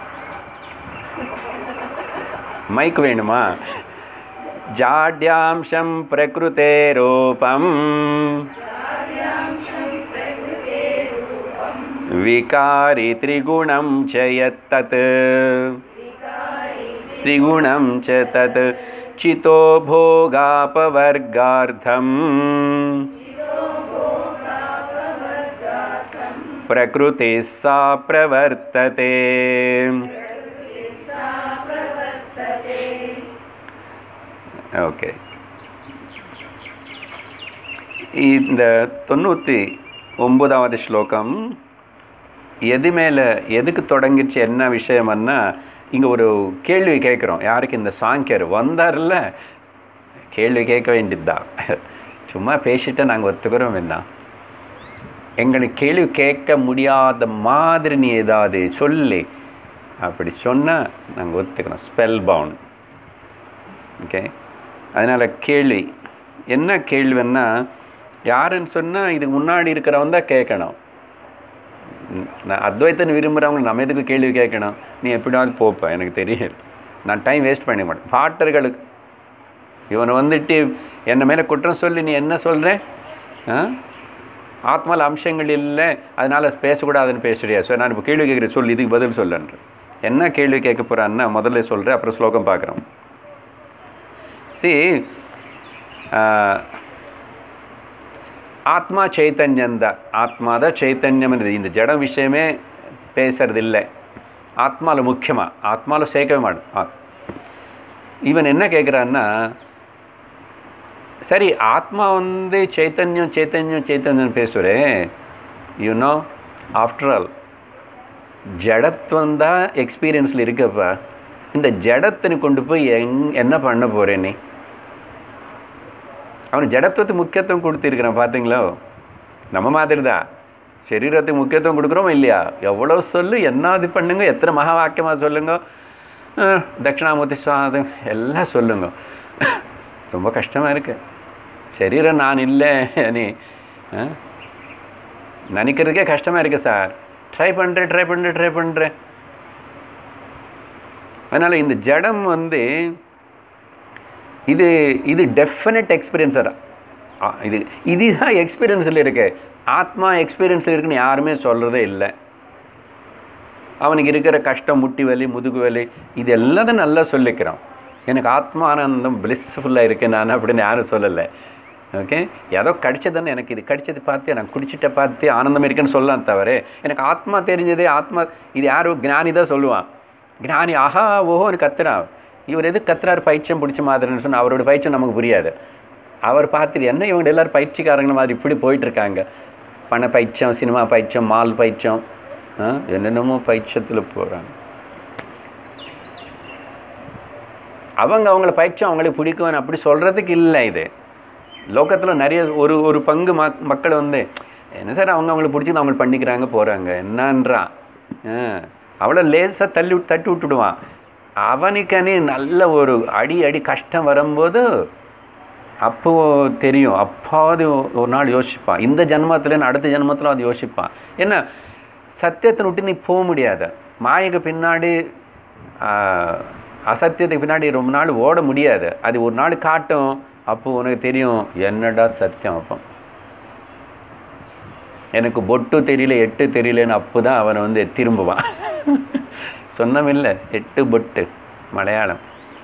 மைக் வேணுமா ஜாட்யாம்சம் பிரகிருதே ரூபம் விகாரி त्रिगुणं च यत्तत् त्रिगुणं च तत् चितो भोगापवर्गार्थम् प्रकृतिः सा प्रवर्तते ஓகே இந்த தொண்ணூற்றி ஒன்பதாவது ஸ்லோகம் எது மேலே எதுக்கு தொடங்கிச்சு என்ன விஷயம்னா இங்கே ஒரு கேள்வி கேட்குறோம் யாருக்கு இந்த சாங்கியர் வந்தார்ல கேள்வி கேட்க வேண்டியதுதான் சும்மா பேசிட்டு நாங்கள் ஒத்துக்கிறோம் என்ன எங்களுக்கு கேள்வி கேட்க முடியாத மாதிரி நீ ஏதாவது சொல்லி அப்படி சொன்னால் நாங்கள் ஒத்துக்கிறோம் ஸ்பெல் பவுண்ட் ஓகே அதனால் கேள்வி என்ன கேள்வின்னா யாருன்னு சொன்னால் இதுக்கு முன்னாடி இருக்கிறவன் தான் கேட்கணும் ம், நான் அத்வைத்தன் விரும்புகிறவங்க நம்ம எதுக்கு கேள்வி கேட்கணும் நீ எப்படியாவது போப்ப எனக்கு தெரியல நான் டைம் வேஸ்ட் பண்ண மாட்டேன் பாட்டர்களுக்கு இவனை வந்துட்டு என்ன மேலே குற்றம் சொல்லி நீ என்ன சொல்கிற ஆ ஆத்மால அம்சங்கள் இல்லை அதனால் பேசக்கூடாதுன்னு பேசுறியா ஸோ நான் இப்போ கேள்வி கேட்குறேன் சொல்லு இதுக்கு பதில் சொல்லுன்ற என்ன கேள்வி கேட்க போகிறான்னா முதல்ல சொல்கிறேன் அப்புறம் ஸ்லோகம் பார்க்குறோம் சி ஆத்மா சைத்தன்யந்தான் ஆத்மா தான் சைத்தன்யம் இந்த ஜடம் விஷயமே பேசுறது இல்லை ஆத்மாவில் முக்கியமாக ஆத்மாவில் சேர்க்கவே மாட்டோம் ஆ. இவன் என்ன கேட்குறான்னா சரி ஆத்மா வந்து சைத்தன்யம் சைத்தன்யம் சைத்தன்யம் பேசுகிறேன் யூனோ ஆஃப்டர் ஆல் ஜடத்துவம் தான் எக்ஸ்பீரியன்ஸில் இருக்கப்பா இந்த ஜடத்தினை கொண்டு போய் எங் என்ன பண்ண போகிறேன் நீ அவன் ஜடத்துவத்துக்கு முக்கியத்துவம் கொடுத்துருக்கிறான் பார்த்தீங்களோ நம்ம மாதிரி தான் சரீரத்துக்கு முக்கியத்துவம் கொடுக்குறோம் இல்லையா எவ்வளோ சொல்லு என்ன இது பண்ணுங்க எத்தனை மகா வாக்கியமாக சொல்லுங்க அஹ், தட்சிணாமூர்த்தி சுவாமி எல்லாம் சொல்லுங்க ரொம்ப கஷ்டமாக இருக்கு சரீரம் நான் இல்லை நீ அஹ், நினைக்கிறதுக்கே கஷ்டமாக இருக்கு சார் ட்ரை பண்ணுறேன் ட்ரை பண்ணுறேன் ட்ரை பண்ணுறேன் அதனால் இந்த ஜடம் வந்து இது இது டெஃபினட் எக்ஸ்பீரியன்ஸர் இது இதுதான் எக்ஸ்பீரியன்ஸில் இருக்கு ஆத்மா எக்ஸ்பீரியன்ஸில் இருக்குன்னு யாருமே சொல்கிறதே இல்லை அவனுக்கு இருக்கிற கஷ்டம் முட்டி வலி முதுகு வலி இது எல்லாத்தையும் நல்லா சொல்லிக்கிறான் எனக்கு ஆத்மானந்தம் பிளிஸ்ஃபுல்லாக இருக்கு நான் அப்படின்னு யாரும் சொல்லலை ஓகே ஏதோ கடிச்சதுன்னு எனக்கு இது கடிச்சது பார்த்து நான் குடிச்சிட்ட பார்த்து ஆனந்தம் இருக்குன்னு சொல்லலாம் தவிர எனக்கு ஆத்மா தெரிஞ்சதே ஆத்மா இது யாரும் ஞானி தான் சொல்லுவான் ஞானி ஆஹா ஓஹோன்னு கத்துறான் இவர் எது கத்துறாரு பயிற்சியம் பிடிச்ச மாதிரின்னு சொன்னால் அவரோட பயிற்சியம் நமக்கு புரியாது அவர் பார்த்துட்டு என்ன இவங்க எல்லாரும் பயிற்சிக்காரங்க மாதிரி இப்படி போயிட்டு இருக்காங்க பண பயிற்சியம் சினிமா பயிற்சியம் மால் பயிற்சியம் ஆ, என்னென்னமோ பயிற்சியத்தில் போகிறாங்க அவங்க அவங்கள பயிற்சியம் அவங்களுக்கு பிடிக்கும் அப்படி சொல்கிறதுக்கு இல்லை இது லோகத்தில் நிறைய ஒரு ஒரு பங்கு மக் மக்கள் வந்து என்ன சார் அவங்க அவங்களுக்கு பிடிச்சது அவங்க பண்ணிக்கிறாங்க போகிறாங்க என்னன்றான் ஆ, அவளை லேசாக தள்ளி விட்டு தட்டி விட்டுடுவான் அவனுக்கனே நல்ல ஒரு அடி அடி கஷ்டம் வரும்போது அப்போ தெரியும் அப்பாவது ஒரு நாள் யோசிப்பான் இந்த ஜென்மத்தில் அடுத்த ஜென்மத்தில் அது யோசிப்பான் என்ன சத்தியத்தை விட்டு நீ போக முடியாது மாயைக்கு பின்னாடி ஆ, அசத்தியத்துக்கு பின்னாடி ரொம்ப நாள் ஓட முடியாது அது ஒரு நாள் காட்டும் அப்போ உனக்கு தெரியும் என்னடா சத்தியம் அப்போ எனக்கு பொட்டு தெரியல எட்டு தெரியலன்னு அப்போ தான் அவன் வந்து திரும்புவான் சொன்னமில்ல எட்டு பொட்டு மலையாளம்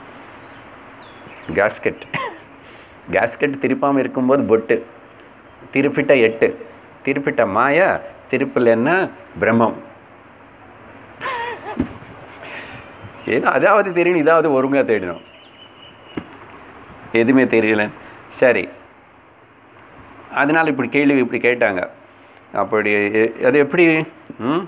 கேஸ்கெட் கேஸ்கெட் திருப்பாமல் இருக்கும்போது பொட்டு திருப்பிட்ட எட்டு திருப்பிட்ட மாயா திருப்பில்லைன்னா பிரம்மம் ஏதோ அதாவது தெரியணும் இதாவது ஒழுங்காக தேடணும் எதுவுமே தெரியல சரி அதனால் இப்படி கேள்வி இப்படி கேட்டாங்க அப்படி எ- அது எப்படி ம்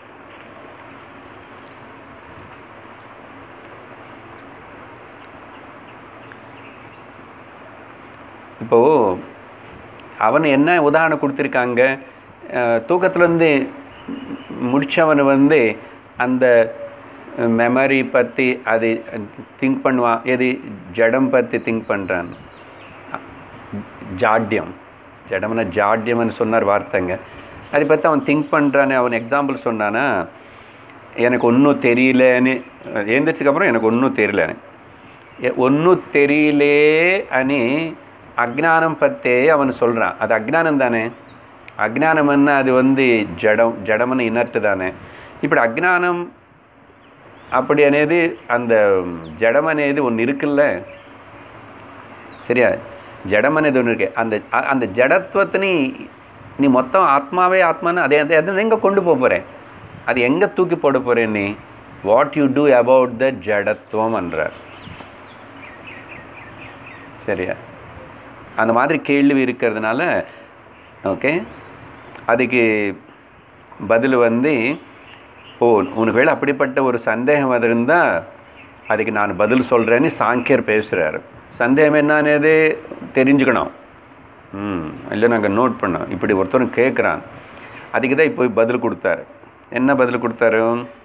இப்போது அவன் என்ன உதாரணம் கொடுத்துருக்காங்க தூக்கத்துலேருந்து முடித்தவன் வந்து அந்த மெமரி பற்றி அது திங்க் பண்ணுவான் எது ஜடம் பற்றி திங்க் பண்ணுறான் ஜாட்யம் ஜடம்னா ஜாட்யம்னு சொன்னார் வார்த்தைங்க அதை பற்றி அவன் திங்க் பண்ணுறான்னு அவன் எக்ஸாம்பிள் சொன்னானா எனக்கு ஒன்றும் தெரியலன்னு எழுந்திரிச்சதுக்கப்புறம் எனக்கு ஒன்றும் தெரியலன்னு ஒன்றும் தெரியலே అని அஜ்ஞானம் பத்தே அவன் சொல்கிறான் அது அஜ்ஞானம் தானே அஜ்ஞானம்னா அது வந்து ஜடம் ஜடம்னு இனர்ட்டு தானே இப்படி அஜ்ஞானம் அப்படி అనేది அந்த ஜடம் అనేది ஒன்று இருக்குல்ல சரியா ஜடம் అనేది ஒன்று இருக்கு அந்த அ- அந்த ஜடத்துவத்தை நீ நீ மொத்தம் ஆத்மாவே ஆத்மான்னு அதை அதை அதை எங்கே கொண்டு போக போகிறேன் அது எங்கே தூக்கி போட போகிறேன் நீ what you do about the ஜடத்துவம் என்றார் சரியா அந்த மாதிரி கேள்வி இருக்கிறதுனால ஓகே அதுக்கு பதில் வந்து ஓ உனக்கு வேலை அப்படிப்பட்ட ஒரு சந்தேகம் அது இருந்தால் அதுக்கு நான் பதில் சொல்கிறேன்னு சாங்கியர் பேசுகிறாரு சந்தேகம் என்னன்னு தெரிஞ்சுக்கணும் ம் இல்லை நாங்கள் நோட் பண்ணோம் இப்படி ஒருத்தரும் கேட்குறான் அதுக்கு தான் இப்போ பதில் கொடுத்தாரு என்ன பதில் கொடுத்தாரு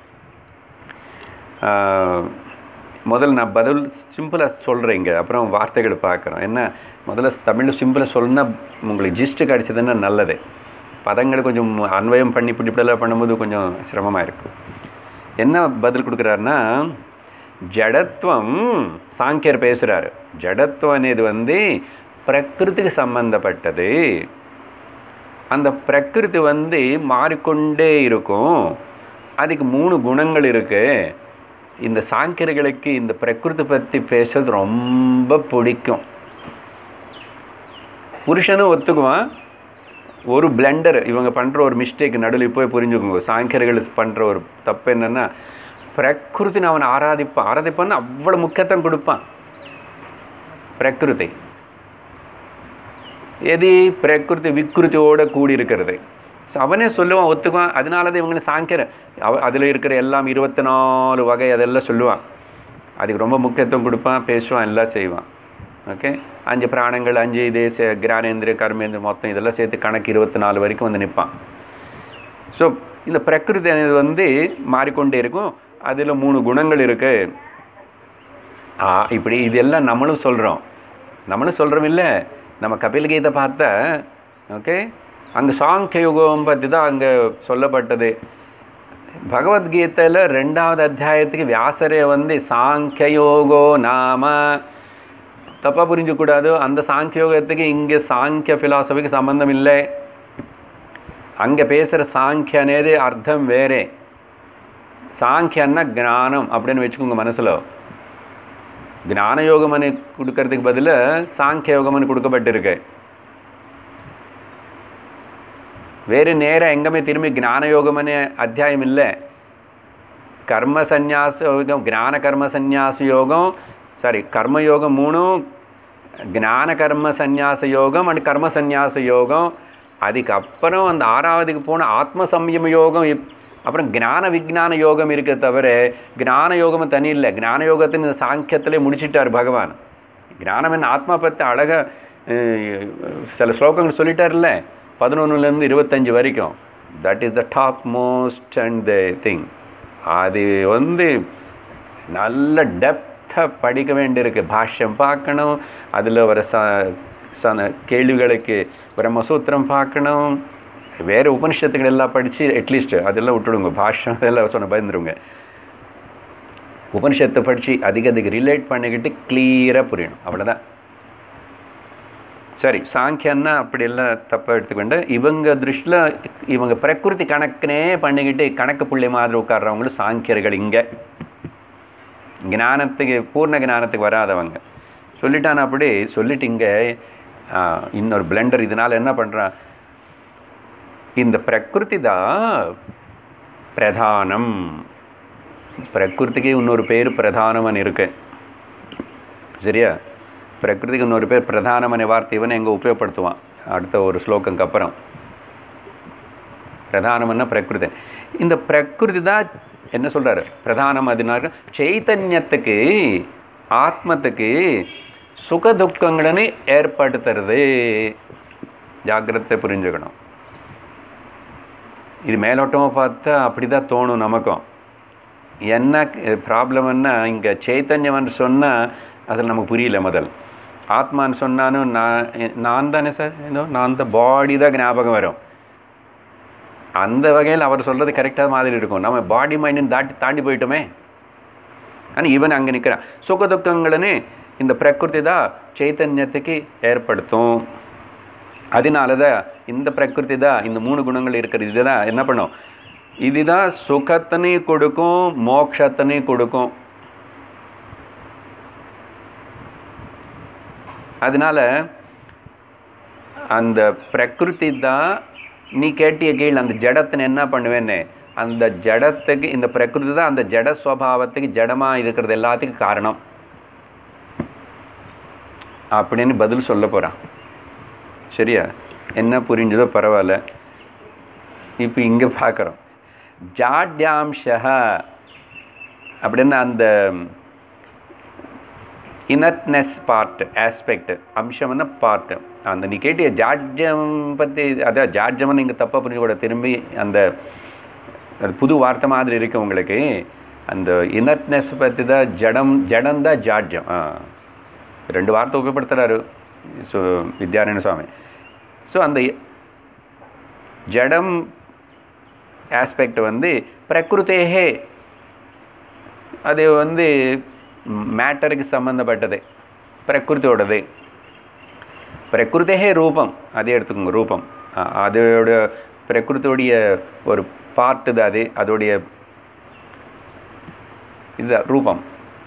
ஆஹ், முதல்ல நான் பதில் சிம்பிளாக சொல்கிறேன் இங்கே அப்புறம் வார்த்தைகளை பார்க்குறோம் என்ன முதல்ல தமிழில் சிம்பிளாக சொல்லுன்னா உங்களுக்கு ஜிஸ்ட்டு கிடச்சதுன்னா நல்லது பதங்களை கொஞ்சம் அன்வயம் பண்ணி இப்படி இப்படிலாம் பண்ணும்போது கொஞ்சம் சிரமமாக இருக்கும் என்ன பதில் கொடுக்குறாருன்னா ஜடத்துவம் சாங்கியர் பேசுகிறாரு ஜடத்துவம் అనేది வந்து பிரகிருதிக்கு சம்பந்தப்பட்டது அந்த பிரகிருதி வந்து மாறிக்கொண்டே இருக்கும் அதுக்கு மூணு குணங்கள் இருக்கு இந்த சாங்கியர்களுக்கு இந்த பிரகிருதி பற்றி பேசுறது ரொம்ப பிடிக்கும் புருஷனும் ஒத்துக்குவான் ஒரு பிளண்டர் இவங்க பண்ணுற ஒரு மிஸ்டேக் நடுவில் போய் புரிஞ்சுக்கோங்க சாங்கியர்கள் பண்ணுற ஒரு தப்பு என்னென்னா பிரகிருத்தினை அவன் ஆராதிப்பான் ஆராதிப்பான்னு அவ்வளோ முக்கியத்துவம் கொடுப்பான் பிரகிருதி எது பிரகிருதி விக்ருதியோட கூடி இருக்கிறது ஸோ அவனே சொல்லுவான் ஒத்துக்குவான் அதனால தான் இவங்களை சாங்கியர் அவ அதில் இருக்கிற எல்லாம் இருபத்தி நாலு வகை அதெல்லாம் சொல்லுவான் அதுக்கு ரொம்ப முக்கியத்துவம் கொடுப்பான் பேசுவான் எல்லாம் செய்வான் ஓகே அஞ்சு பிராணங்கள் அஞ்சு இது சே- கிரானேந்திர கர்மேந்திர மொத்தம் இதெல்லாம் சேர்த்து கணக்கு இருபத்தி நாலு வரைக்கும் வந்து நிற்பான் ஸோ இந்த பிரகிருதி అనేది வந்து மாறிக்கொண்டே இருக்கும் அதில் மூணு குணங்கள் இருக்கு ஆ இப்படி இதெல்லாம் நம்மளும் சொல்கிறோம் நம்மளும் சொல்கிறோம் இல்லை நம்ம கபில் கீதை பார்த்தா ஓகே அங்கே சாங்கிய யுகம் பற்றி தான் அங்கே சொல்லப்பட்டது பகவத்கீதையில் ரெண்டாவது அத்தியாயத்துக்கு வியாசரே வந்து சாங்கியயோகோ நாம தப்பாக புரிஞ்சக்கூடாது அந்த சாங்கியோகத்துக்கு இங்கே சாங்கிய ஃபிலாசபிக்கு சம்பந்தம் இல்லை அங்கே பேசுகிற சாங்கிய అనేది అర్థం వేరే సాంఖ్య అన్న జ్ఞానం அப்படின்னு வச்சுக்கோங்க மனசில் ஞான யோகம் అని கொடுக்கறதுக்கு பதில் சாங்கிய யோகம்னு கொடுக்கப்பட்டிருக்கு வேறு நேரம் எங்கேயுமே திரும்பி ஞான யோகம்னு அத்தியாயம் இல்லை கர்ம சந்நியாச யோகம் ஞான கர்ம சந்நியாச யோகம் சாரி கர்ம யோகம் மூணு ஞான கர்ம சந்நியாச யோகம் அண்ட் கர்ம சந்நியாச யோகம் அதுக்கப்புறம் அந்த ஆறாவதுக்கு போன ஆத்ம சம்யம யோகம் இப்- அப்புறம் ஞான விஞ்ஞான யோகம் இருக்க தவிர ஞான யோகம் தனி இல்லை ஞான யோகத்தின் இந்த சாங்கியத்திலே முடிச்சிட்டார் பகவான் ஞானம் என்ன ஆத்மா பற்றி அழகாக சில ஸ்லோகங்கள் சொல்லிட்டார்ல பதினொன்றுலேருந்து இருபத்தஞ்சு வரைக்கும் that is the top most and the thing அது வந்து நல்ல டெப்த்தாக படிக்க வேண்டியிருக்கு பாஷ்யம் பார்க்கணும் அதில் வர ச சன கேள்விகளுக்கு பிரம்மசூத்திரம் பார்க்கணும் வேறு உபனிஷத்துக்கள் எல்லாம் படித்து அட்லீஸ்ட் அதெல்லாம் விட்டுடுங்க பாஷ்யம் அதெல்லாம் சொன்ன பயந்துருங்க உபனிஷத்தை படித்து அதிக அதிக ரிலேட் பண்ணிக்கிட்டு கிளியராக புரியணும் அவ்வளோதான் சரி சாங்கியன்னா அப்படியெல்லாம் தப்பாக எடுத்துக்க வேண்டாம் இவங்க திருஷ்டியில் இவங்க பிரகிருதி கணக்குனே பண்ணிக்கிட்டு கணக்கு புள்ளி மாதிரி உட்கார்றவங்களும் சாங்கியர்கள் இங்கே ஞானத்துக்கு பூர்ண ஞானத்துக்கு வராதவங்க சொல்லிட்டான் அப்படி சொல்லிட்டு இங்கே ஆ, இன்னொரு பிளெண்டர் இதனால் என்ன பண்ணுறான் இந்த பிரகிருதி தான் பிரதானம் பிரகிருதிக்கு இன்னொரு பேர் பிரதானமன் இருக்கு சரியா பிரகிருதிக்கு இன்னொரு பேர் பிரதானமனை வார்த்தை இவன் எங்கே உபயோகப்படுத்துவான் அடுத்த ஒரு ஸ்லோகங்க அப்புறம் பிரதானம்னா பிரகிருதி இந்த பிரகிருதி தான் என்ன சொல்றாரு பிரதானம் அதுனாக்க சைத்தன்யத்துக்கு ஆத்மத்துக்கு சுக துக்கங்களை ஏற்படுத்துறது ஜாக்கிரதை புரிஞ்சுக்கணும் இது மேலோட்டமாக பார்த்தா அப்படி தான் தோணும் நமக்கும் என்ன ப்ராப்ளம்னா இங்கே சைத்தன்யம்னு சொன்னால் அதில் நமக்கு புரியல முதல் ஆத்மான்னு சொன்னாலும் நான் நான் தானே சார் ஏதோ நான் தான் பாடி தான் ஞாபகம் வரும் அந்த வகையில் அவர் சொல்கிறது கரெக்டாக மாதிரி இருக்கும் நம்ம பாடி மைண்டுன்னு தாண்டி தாண்டி போயிட்டோமே ஆனால் இவன் அங்கே நிற்கிறான் சுக துக்கங்களுன்னு இந்த பிரகிருதி தான் சைத்தன்யத்துக்கு ஏற்படுத்தும் அதனால தான் இந்த பிரகிருதி தான் இந்த மூணு குணங்கள் இருக்கிறது இதுதான் என்ன பண்ணும் இதுதான் சுகத்தனையும் கொடுக்கும் மோட்சத்தனையும் கொடுக்கும் அதனால அந்த பிரகிருதி தான் நீ கேட்டிய கீழ் அந்த ஜடத்தினை என்ன பண்ணுவேன்னு அந்த ஜடத்துக்கு இந்த பிரகிருதி தான் அந்த ஜட ஸ்வபாவத்துக்கு ஜடமாக இருக்கிறது எல்லாத்துக்கும் காரணம் அப்படின்னு பதில் சொல்ல போகிறான் சரியா என்ன புரிஞ்சதோ பரவாயில்ல இப்போ இங்கே பார்க்குறோம் ஜாட்யாம்ஷா அப்படின்னு அந்த இனட்னஸ் பார்ட் ஆஸ்பெக்ட் அம்சம்னா பார்ட் அந்த நீ கேட்டிய ஜாட்ஜம் பற்றி அதான் ஜாட்ஜம்னு நீங்கள் தப்பாக புரிஞ்சுக்கூட திரும்பி அந்த அது புது வார்த்தை மாதிரி இருக்கு உங்களுக்கு அந்த இனட்னஸ் பற்றி தான் ஜடம் ஜடம் தான் ஜாட்ஜம் ஆ ரெண்டு வார்த்தை உபயோகப்படுத்துகிறாரு ஸோ வித்யாராயண சுவாமி ஸோ அந்த ஜடம் ஆஸ்பெக்ட் வந்து பிரகிருத்தேகே அது வந்து மேட்டருக்கு சம்மந்தப்பட்டது பிரகிருத்தியோடது பிரகிருத்தே ரூபம் அதே எடுத்துக்கோங்க ரூபம் அ- அதோட பிரகிருத்தியோடைய ஒரு பார்ட்டு தான் அது அதோடைய இது ரூபம்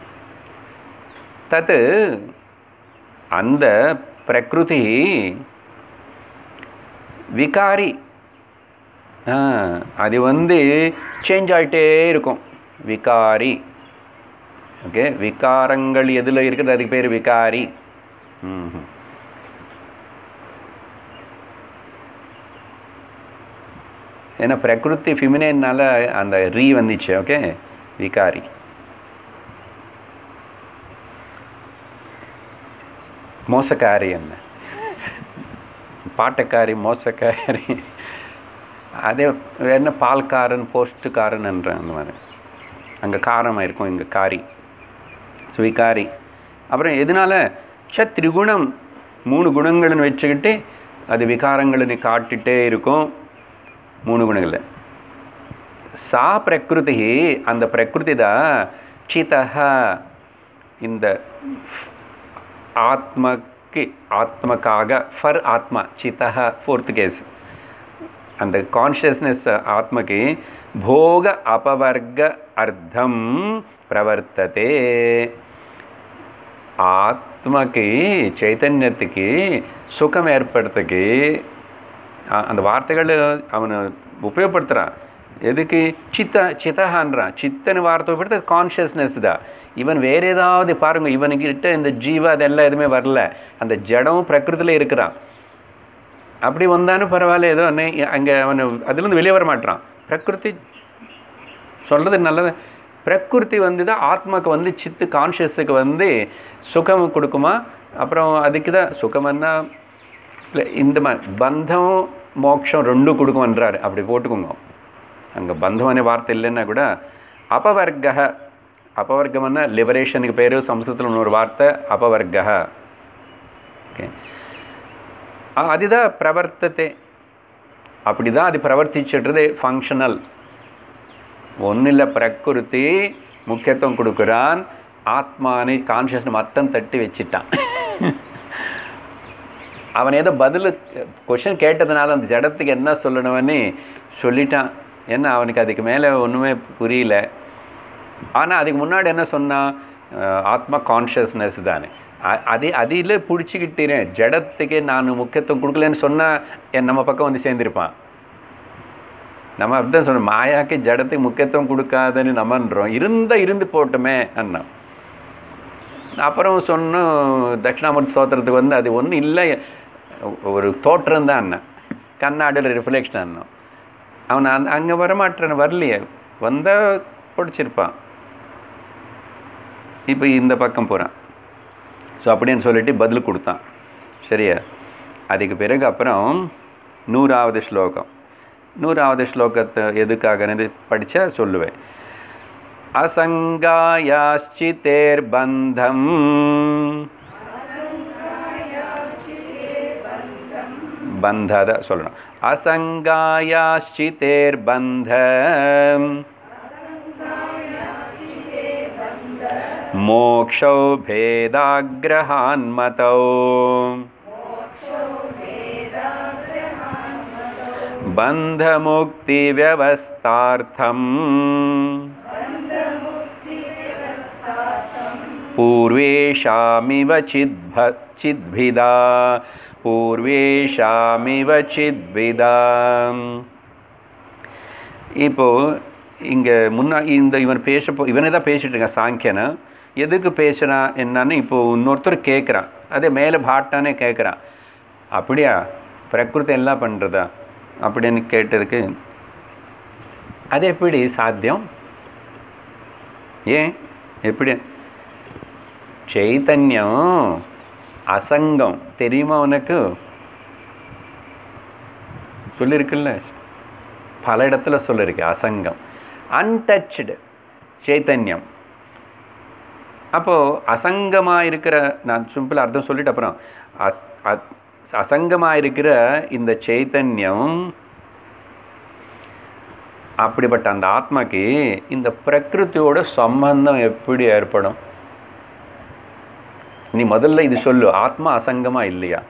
தத்து அந்த பிரகிருதி விகாரி ஆ, அது வந்து சேஞ்ச் ஆகிட்டே இருக்கும் விகாரி ஓகே விகாரங்கள் எதில் இருக்குது அதுக்கு பேர் விகாரி ம்ஹும். ஏன்னா பிரகிருதி ஃபிமினேனால அந்த ரீ வந்துச்சு ஓகே விகாரி மோசக்காரி என்ன பாட்டக்காரி மோசக்காரி அதே என்ன பால்காரன் போஸ்ட்டுக்காரன்ன்ற அந்த மாதிரி அங்கே காரமாக இருக்கும் இங்கே காரி சுவிகாரி அப்புறம் எதனால ச திரிகுணம் மூணு குணங்கள்னு வச்சுக்கிட்டு அது விகாரங்களை காட்டிகிட்டே இருக்கும் மூணு குணங்களில் சா பிரகிருதி அந்த பிரகிருதி தான் சிதஹ இந்த ஆத்மக்கு ஆத்மக்காக ஃபர் ஆத்மா சிதஹ ஃபோர்த் கேஸ் அந்த கான்ஷியஸ்னஸ் ஆத்மக்கு போக அபவர்க அர்த்தம் பிரவர்த்ததே ஆத்மக்கு சைத்தன்யத்துக்கு சுகம் ஏற்படுறதுக்கு அ- அந்த வார்த்தைகள் அவனை உபயோகப்படுத்துகிறான் எதுக்கு சித்த சித்தஹான்றான் சித்தன்னு வார்த்தை உபயோகப்படுத்த கான்ஷியஸ்னஸ் தான் இவன் வேற ஏதாவது பாருங்க இவனுக்கிட்ட இந்த ஜீவ அதெல்லாம் எதுவுமே வரல அந்த ஜடம் பிரகிருதியில் இருக்கிறான் அப்படி வந்தாலும் பரவாயில்ல ஏதோ அங்கே அவன் அதுலேருந்து வெளியே வர மாட்டான் பிரகிருதி சொல்கிறது நல்லது பிரகிருதி வந்து தான் ஆத்மாக்கு வந்து சித்து கான்ஷியஸுக்கு வந்து சுகம் கொடுக்குமா அப்புறம் அதுக்கு தான் சுகம்னா இல்லை இந்த மாதிரி பந்தம் மோட்சம் ரெண்டும் கொடுக்குமன்றாரு அப்படி போட்டுக்கோங்க அங்கே பந்தம் அనే வார்த்தை இல்லைன்னா கூட அபவர்க அபவர்க்கம்னா லிபரேஷனுக்கு பேர் சம்ஸ்கிருதத்தில் இன்னொரு வார்த்தை அபவர்க ஓகே அதுதான் பிரவர்த்தத்தை அப்படி தான் அது பிரவர்த்திச்சிடுறது ஃபங்க்ஷனல் ஒன்றும் இல்லை பிரகிருதி முக்கியத்துவம் கொடுக்குறான் ஆத்மானி கான்ஷியஸ் மத்தம் தட்டி வச்சிட்டான் அவன் ஏதோ பதில் கொஷின் கேட்டதுனால அந்த ஜடத்துக்கு என்ன சொல்லணும்னு சொல்லிட்டான் என்ன அவனுக்கு அதுக்கு மேலே ஒன்றுமே புரியல ஆனால் அதுக்கு முன்னாடி என்ன சொன்னான் அஹ் ஆத்மா கான்ஷியஸ்னஸ் தானே அ- அதே அதில் பிடிச்சிக்கிட்டேன் ஜடத்துக்கு நான் முக்கியத்துவம் கொடுக்கலன்னு சொன்னால் என் நம்ம பக்கம் வந்து சேர்ந்திருப்பான் நம்ம அப்படிதான் சொல்றோம் மாயாக்கு ஜடத்துக்கு முக்கியத்துவம் கொடுக்காதன்னு நம்மன்றோம் இருந்தா இருந்து போட்டுமே அண்ணா அப்புறம் சொன்னோம் தட்சிணாமூர்த்தி ஸ்தோத்திரத்துக்கு வந்து அது ஒன்றும் இல்லை ஒரு தோற்றம் தான் அண்ணன் கண்ணாடியில் ரிஃப்ளெக்ஷன் அண்ணன் அவன் அந்த அங்கே வரமாட்டான் வரலையே வந்தால் பிடிச்சிருப்பான் இப்போ இந்த பக்கம் போகிறான் ஸோ அப்படின்னு சொல்லிட்டு பதில் கொடுத்தான் சரியா அதுக்கு பிறகு அப்புறம் நூறாவது ஸ்லோகம் நூறாவது ஸ்லோகத்தை எதுக்காக படித்தா சொல்லுவேன் அசங்காயாச்சிதேர்பந்தம் பந்தத சொல்லணும் அசங்காயாச்சிதேர்பந்தம் मोक्षौ भेदाग्रहान्मतौ बन्धमुक्तिव्यवस्थार्थम् पूर्वेषामिव चिद्भ चिद्भिदा पूर्वेषामिव चिद्भिदा இப்போ இங்கே முன்னா இந்த இவன் பேச போ இவனே தான் பேசிட்டு இருக்கான் சாங்கியனை எதுக்கு பேசுகிறான் என்னன்னு இப்போ இன்னொருத்தர் கேட்குறான் அதே மேலே பாட்டானே கேட்குறான் அப்படியா பிரகிருதி எல்லாம் பண்ணுறதா அப்படின்னு கேட்டதுக்கு அது எப்படி சாத்தியம் ஏன் எப்படி சைத்தன்யம் அசங்கம் தெரியுமா உனக்கு சொல்லியிருக்குல்ல பல இடத்துல சொல்லியிருக்கு அசங்கம் அன்டச்சுடு சைத்தன்யம் அப்போது அசங்கமாக இருக்கிற நான் சிம்பிள் அர்த்தம் சொல்லிட்டு அப்புறம் அஸ் அ- அசங்கமாக இருக்கிற இந்த சைத்தன்யம் அப்படிப்பட்ட அந்த ஆத்மாக்கு இந்த பிரகிருத்தியோட சம்பந்தம் எப்படி ஏற்படும் நீ முதல்ல இது சொல்லு ஆத்மா அசங்கமா இல்லையா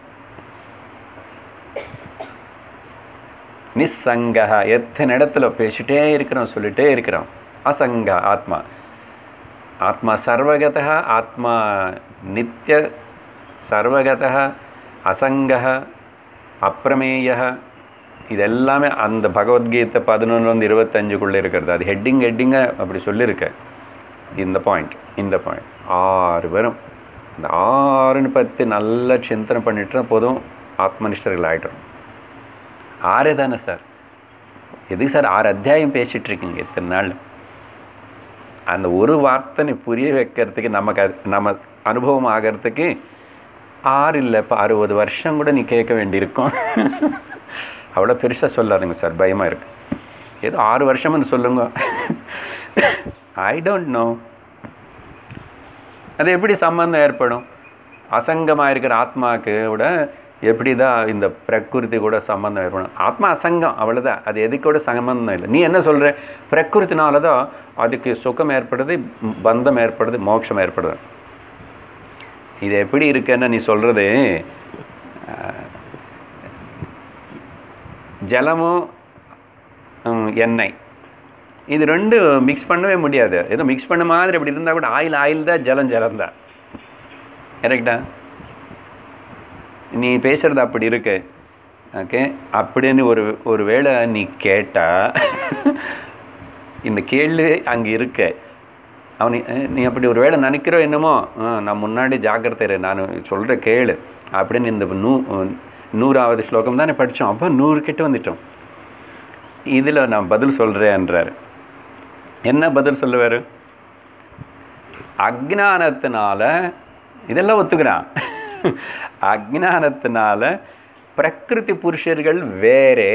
நிஸ்ஸங்க எத்தனை இடத்துல பேசிட்டே இருக்கிறோம் சொல்லிட்டே இருக்கிறோம் அசங்க ஆத்மா ஆத்மா சர்வகத ஆத்மா நித்திய சர்வகத அசங்க அப்பிரமேய இது எல்லாமே அந்த பகவத்கீதை பதினொன்று இருபத்தஞ்சுக்குள்ளே இருக்கிறது அது ஹெட்டிங் ஹெட்டிங்காக அப்படி சொல்லியிருக்க இந்த பாயிண்ட் இந்த பாயிண்ட் ஆறு வரும் இந்த ஆறுன்னு பற்றி நல்லா சிந்தனை பண்ணிட்டு போதும் ஆத்மனிஷ்டர்கள் ஆகிட்டோம் ஆறே தானே சார் எதுக்கு சார் ஆறு அத்தியாயம் பேசிட்டு இருக்கீங்க இத்தனை நாள் அந்த ஒரு வார்த்தை நீ புரிய வைக்கிறதுக்கு நமக்கு அது நம்ம அனுபவம் ஆகிறதுக்கு ஆறு இல்லை இப்போ அறுபது வருஷம் கூட நீ கேட்க வேண்டியிருக்கும் அவ்வளோ பெருசாக சொல்லாதுங்க சார் பயமாக இருக்கு ஏதோ ஆறு வருஷம்னு சொல்லுங்க ஐ டோன்ட் நோ அது எப்படி சம்பந்தம் ஏற்படும் அசங்கமாக இருக்கிற ஆத்மாவுக்கு கூட எப்படி தான் இந்த பிரகிருதி கூட சம்பந்தம் ஏற்படும் ஆத்மா அசங்கம் அவ்வளோதான் அது எதுக்கு கூட சம்பந்தம் இல்லை நீ என்ன சொல்கிற பிரகிருத்தினால தான் அதுக்கு சுகம் ஏற்படுது ம், பந்தம் ஏற்படுது மோட்சம் ஏற்படுது இது எப்படி இருக்குன்னு நீ சொல்கிறது ஜலமும் ம், எண்ணெய் இது ரெண்டு மிக்ஸ் பண்ணவே முடியாது ஏதோ மிக்ஸ் பண்ண மாதிரி அப்படி இருந்தால் கூட ஆயில் ஆயில் தான் ஜலம் ஜலம் தான் கரெக்டா நீ பேசுறது அப்படி இருக்கு ஓகே அப்படின்னு ஒரு ஒரு வேளை நீ கேட்டா இந்த கேள்வி அங்கே இருக்க அவன் நீ அப்படி ஒரு வேளை நினைக்கிறோ என்னமோ ஆ, நான் முன்னாடி ஜாக்கிரதை இரு, நான் சொல்கிற கேளு அப்படின்னு இந்த நூ நூறாவது ஸ்லோகம் தானே படித்தோம் அப்போ நூறு கிட்ட வந்துட்டோம் இதில் நான் பதில் சொல்கிறேன்றார் என்ன பதில் சொல்லுவார் அஜ்ஞானத்தினால இதெல்லாம் ஒத்துக்கிறான் அஜ்ஞானத்தினால பிரகிருதி புருஷர்கள் வேறே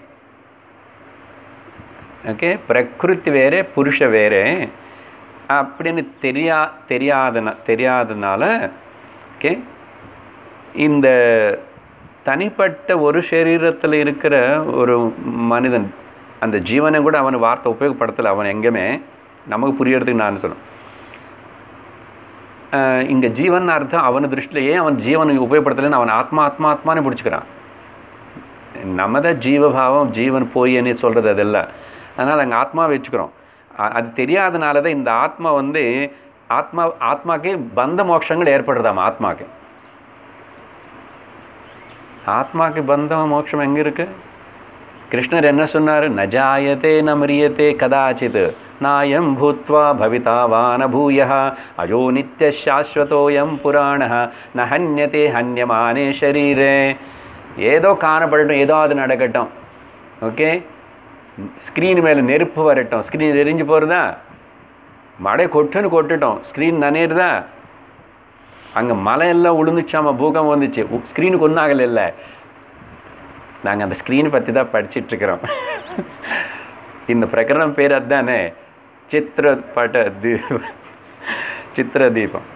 ஓகே பிரகிருதி வேறே புருஷ வேறே அப்படின்னு தெரியா தெரியாதன தெரியாதனால ஓகே இந்த தனிப்பட்ட ஒரு சரீரத்தில் இருக்கிற ஒரு மனிதன் அந்த ஜீவனை கூட அவன் வார்த்தை உபயோகப்படுத்தலை அவன் எங்கேயுமே நமக்கு புரியறதுக்கு நான் சொல்லணும் இங்கே ஜீவன் அர்த்தம் அவன திருஷ்டிலேயே அவன் ஜீவனை உபயோகப்படுத்தலைன்னு அவன் ஆத்மா ஆத்மா ஆத்மானு பிடிச்சிக்கிறான் நம்ம தான் ஜீவபாவம் ஜீவன் போயின்னு சொல்கிறது அதெல்லாம் அதனால் அங்கே ஆத்மா வச்சுக்கிறோம் அ- அது தெரியாதனால தான் இந்த ஆத்மா வந்து ஆத்மா ஆத்மாக்கே பந்த மோட்சங்கள் ஏற்படுறதாம் ஆத்மாக்கு ஆத்மாக்கு பந்தம் மோட்சம் எங்கே இருக்கு கிருஷ்ணர் என்ன சொன்னார் ந ஜாயத்தே ந மிரியத்தே கதாச்சித் நாயம் பூத்வா பவிதா வான பூய அயோ நித்திய சாஸ்வதோயம் புராண ந ஹன்யத்தே ஹன்யமானே ஷரீரே ஏதோ காணப்படட்டும் ஏதோ அது நடக்கட்டும் ஓகே ஸ்க்ரீன் மேலே நெருப்பு வரட்டும் ஸ்க்ரீன் எரிஞ்சு போகிறதா மழை கொட்டுன்னு கொட்டுட்டோம் ஸ்க்ரீன் நனையிறதா அங்கே மலை எல்லாம் உளுந்துச்சாம பூகம் வந்துச்சு ஸ்க்ரீனுக்கு ஒன்றும் ஆகலை இல்லை நாங்கள் அந்த ஸ்க்ரீன் பற்றி தான் படிச்சிட்டு இருக்கிறோம் இந்த பிரகரணம் பேர் அதுதானே சித்திர பட தீபம் சித்திர தீபம்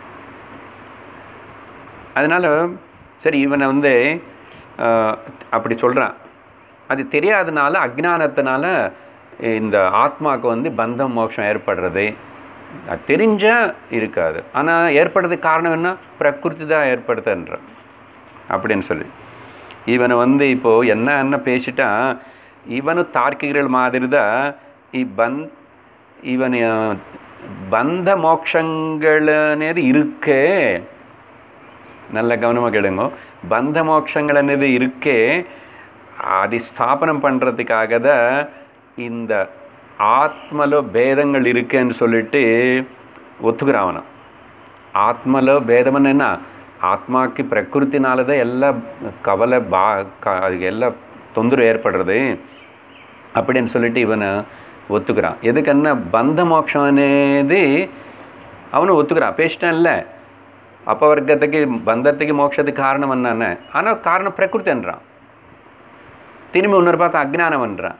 அதனால் சரி இவனை வந்து ஆஹ், அப்படி சொல்கிறான் அது தெரியாதனால அஜ்ஞானத்தினால இந்த ஆத்மாவுக்கு வந்து பந்தம் மோட்சம் ஏற்படுறது அது தெரிஞ்சா இருக்காது ஆனால் ஏற்படுறதுக்கு காரணம் என்ன பிரகிருதி தான் ஏற்படுத்துன்ற அப்படின்னு சொல்லி இவனை வந்து இப்போது என்ன என்ன பேசிட்டான் இவனும் தார்க்கிகள் மாதிரி தான் ఈ బం ఇవని బంధ మోక్షங்கள் అనేది இருக்கே நல்ல கவனமாக கேளுங்க பந்த மோட்சங்கள் అనేది இருக்கே అది ஸ்தாபனம் பண்ணுறதுக்காக தான் இந்த ஆத்மலோ பேதங்கள் இருக்குன்னு சொல்லிட்டு ஒத்துக்கிறான் அவனை ஆத்மலோ பேதம்னு என்ன ஆத்மாக்கு பிரகிருத்தினால தான் எல்லா கவலை பா க அதுக்கு எல்லா தொந்தரவு ஏற்படுறது அப்படின்னு சொல்லிட்டு இவனை ஒத்துக்கிறான் எதுக்குன்னா பந்த மோட்சம் అనేది அவனு ஒத்துக்கிறான் பேசிட்டான் இல்லை அபவர்க்கத்துக்கு பந்தத்துக்கு மோட்சத்துக்கு காரணம் என்னன்னு ஆனால் காரணம் பிரகிருத்தின்றான் திரும்பி இன்னொரு பக்கம் அஜ்ஞானம்ன்றான்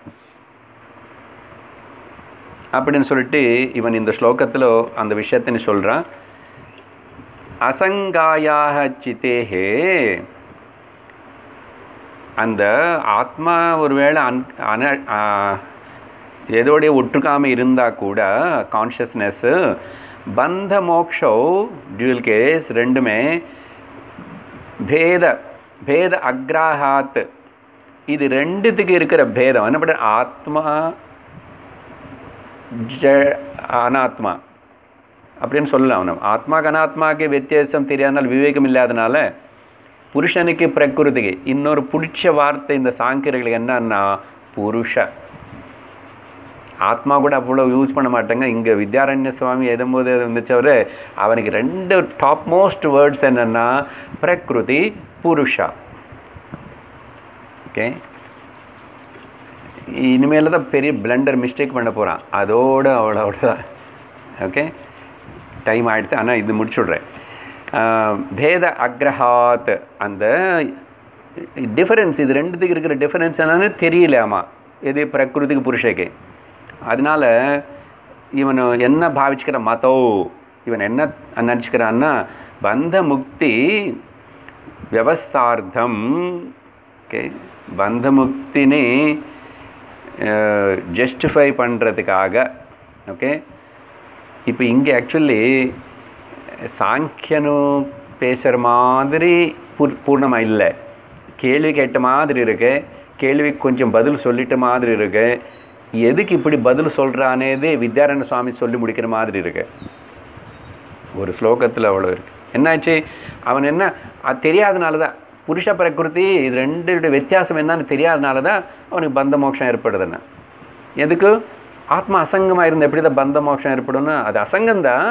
அப்படின்னு சொல்லிட்டு இவன் இந்த ஸ்லோகத்தில் அந்த விஷயத்தின்னு சொல்கிறான் அசங்காயாக சித்தேஹே அந்த ஆத்மா ஒருவேளை அன் அன ஆ, எதோடைய ஒட்டுக்காமல் இருந்தால் கூட கான்ஷியஸ்னஸ்ஸு பந்த மோக்ஷோ டியூல் கேஸ் ரெண்டுமே பேத பேத அக்ராஹாத் இது ரெண்டுத்துக்கு இருக்கிற பேதம் என்ன பண்ண ஆத்மா ஜ அனாத்மா அப்படின்னு சொல்லலாம் நம்ம ஆத்மாக்கு அனாத்மாக்கு வித்தியாசம் தெரியாதனால விவேகம் இல்லாதனால புருஷனுக்கு பிரகிருதிக்கு இன்னொரு பிடிச்ச வார்த்தை இந்த சாங்கியர்களுக்கு என்னன்னா புருஷ ஆத்மா கூட அவ்வளோ யூஸ் பண்ண மாட்டாங்க இங்கே வித்யாரண்ய சுவாமி எதும்போது இருந்துச்சவர் அவனுக்கு ரெண்டு டாப் மோஸ்ட் வேர்ட்ஸ் என்னென்னா பிரகிருதி புருஷா ஓகே இனிமேல் தான் பெரிய பிளண்டர் மிஸ்டேக் பண்ண போகிறான் அதோட அவ்வளோட தான் ஓகே டைம் ஆகிடுது ஆனால் இது முடிச்சுடுறேன் ஆஹ், பேத அக்ரஹாத் அந்த டிஃபரன்ஸ் இது ரெண்டுத்துக்கு இருக்கிற டிஃபரன்ஸ் என்னன்னு தெரியல ஆமாம் எது பிரகிருதிக்கு புருஷக்கு அதனால இவன் என்ன பாவிச்சுக்கிற மதோ இவன் என்ன நினச்சிக்கிறான்னா பந்த முக்தி వ్యవస్థార్థం ஓகே பந்த முக்தினி ஜஸ்டிஃபை பண்ணுறதுக்காக ஓகே இப்போ இங்கே ஆக்சுவலி சாங்கியனு பேசுகிற மாதிரி பூர் பூர்ணமாக இல்லை கேள்வி கேட்ட மாதிரி இருக்கு கேள்விக்கு கொஞ்சம் பதில் சொல்லிட்ட மாதிரி இருக்கு எதுக்கு இப்படி பதில் சொல்கிறானேதே வித்யாரண்ய சுவாமி சொல்லி முடிக்கிற மாதிரி இருக்கு ஒரு ஸ்லோகத்தில் அவ்வளோ இருக்கு என்னாச்சு அவன் என்ன அது தெரியாதனால தான் புருஷ பிரகிருதி இது ரெண்டு வித்தியாசம் என்னன்னு தெரியாதனால தான் அவனுக்கு பந்த மோட்சம் ஏற்படுதுன்னு எதுக்கு ஆத்மா அசங்கமாக இருந்த எப்படி தான் பந்த மோட்சம் ஏற்படும்னா அது அசங்கம்தான்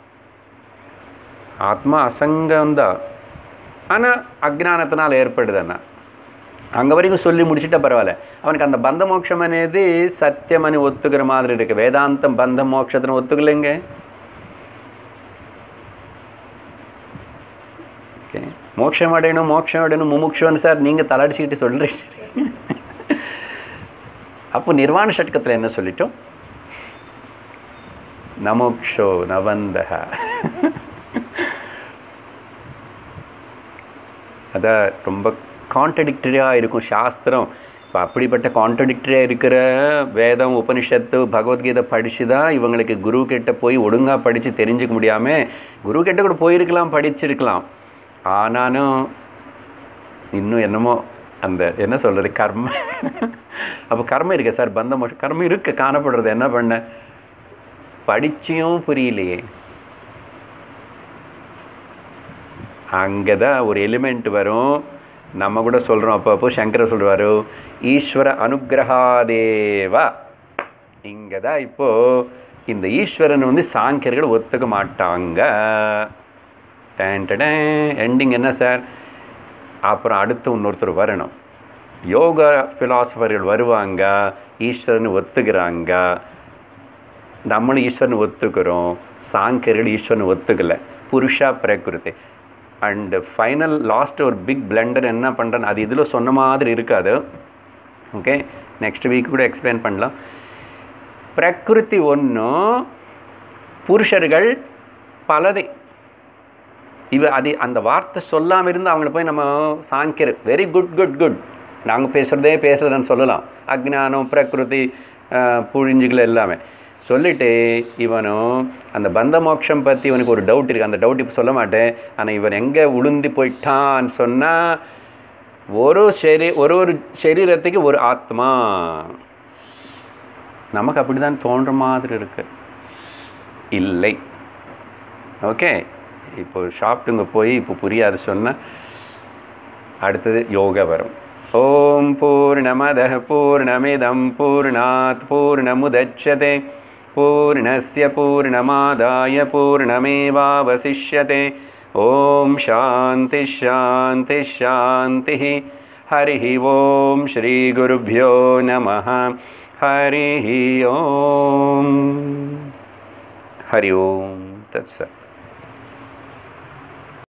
ஆத்மா அசங்கம்தான் ஆனால் அஜ்ஞானத்தினால் ஏற்படுதுன்னா அங்கே வரைக்கும் சொல்லி முடிச்சுட்டா பரவாயில்ல அவனுக்கு அந்த பந்த மோட்சம் అనేది சத்தியமனி ஒத்துக்கிற மாதிரி இருக்கு வேதாந்தம் பந்த மோட்சத்தின ஒத்துக்கலைங்க ஓகே மோட்சம் அடையணும் மோட்சம் அடையணும் முமுட்சுவன் சார் நீங்கள் தலடிச்சுக்கிட்டு சொல்கிறீங்க அப்போ நிர்வாண ஷட்கத்தில் என்ன சொல்லிட்டோம் நமோக்ஷோ நவந்தக அதான் ரொம்ப கான்ட்ரடிக்டரியாக இருக்கும் சாஸ்திரம் இப்போ அப்படிப்பட்ட கான்ட்ரடிக்டரியாக இருக்கிற வேதம் உபனிஷத்து பகவத்கீதை படித்து தான் இவங்களுக்கு குரு கிட்ட போய் ஒழுங்காக படித்து தெரிஞ்சுக்க முடியாமல் குரு கிட்ட கூட போயிருக்கலாம் படிச்சிருக்கலாம் ஆனாலும் இன்னும் என்னமோ அந்த என்ன சொல்கிறது கர்ம அப்போ கர்மம் இருக்கு சார் பந்த மோஷம் கர்மம் இருக்கு காணப்படுறது என்ன பண்ண படிச்சியும் புரியலையே அங்கே தான் ஒரு எலிமெண்ட் வரும் நம்ம கூட சொல்கிறோம் அப்போ அப்போ சங்கரர் சொல்கிறாரு ஈஸ்வர அனுகிரகாதேவா இங்கே தான் இப்போது இந்த ஈஸ்வரன் வந்து சாங்கியர்கள் ஒத்துக்க மாட்டாங்க எண்டிங் என்ன சார் அப்புறம் அடுத்து இன்னொருத்தர் வரணும் யோகா ஃபிலாசபர்கள் வருவாங்க ஈஸ்வரன் ஒத்துக்கிறாங்க நம்மளும் ஈஸ்வரன் ஒத்துக்கிறோம் சாங்கியர்கள் ஈஸ்வரன் ஒத்துக்கலை புருஷா பிரகிருதி அண்டு ஃபைனல் லாஸ்ட் ஒரு பிக் பிளண்டர் என்ன பண்ணுறேன் அது இதில் சொன்ன மாதிரி இருக்காது ஓகே நெக்ஸ்ட் வீக் கூட எக்ஸ்பிளைன் பண்ணலாம் பிரகிருதி ஒன்றும் புருஷர்கள் பலதை இவ அது அந்த வார்த்தை சொல்லாமல் இருந்து அவங்கள போய் நம்ம சாங்கியர் வெரி குட் குட் குட் நாங்கள் பேசுகிறதே பேசுகிறதுன்னு சொல்லலாம் அக்ஞானம் பிரகிருதி புழிஞ்சுகள் எல்லாமே சொல்லிட்டு இவனும் அந்த பந்த மோட்சம் பற்றி இவனுக்கு ஒரு டவுட் இருக்குது அந்த டவுட் இப்போ சொல்ல மாட்டேன் ஆனால் இவன் எங்கே உளுந்து போயிட்டான்னு சொன்னால் ஒரு சரி ஒரு ஒரு சரீரத்துக்கு ஒரு ஆத்மா நமக்கு அப்படி தான் தோன்ற மாதிரி இருக்கு இல்லை ஓகே இப்போ ஷாப்ட்டுங்க போய் இப்போ புரியாது சொன்னால் அடுத்தது யோகா வரும் ஓம் பூர்ணமத பூர்ணமிதம் பூர்ணாத் பூர்ணமுதட்சதே பூர்ணஸ்ய பூர்ணமாதாய பூர்ணமேவாவசிஷ்யते ॐ शान्ति शान्ति शान्तिः हरिः ॐ श्रीगुरुभ्यो नमः हरिः ॐ हरि ओं तत्सत्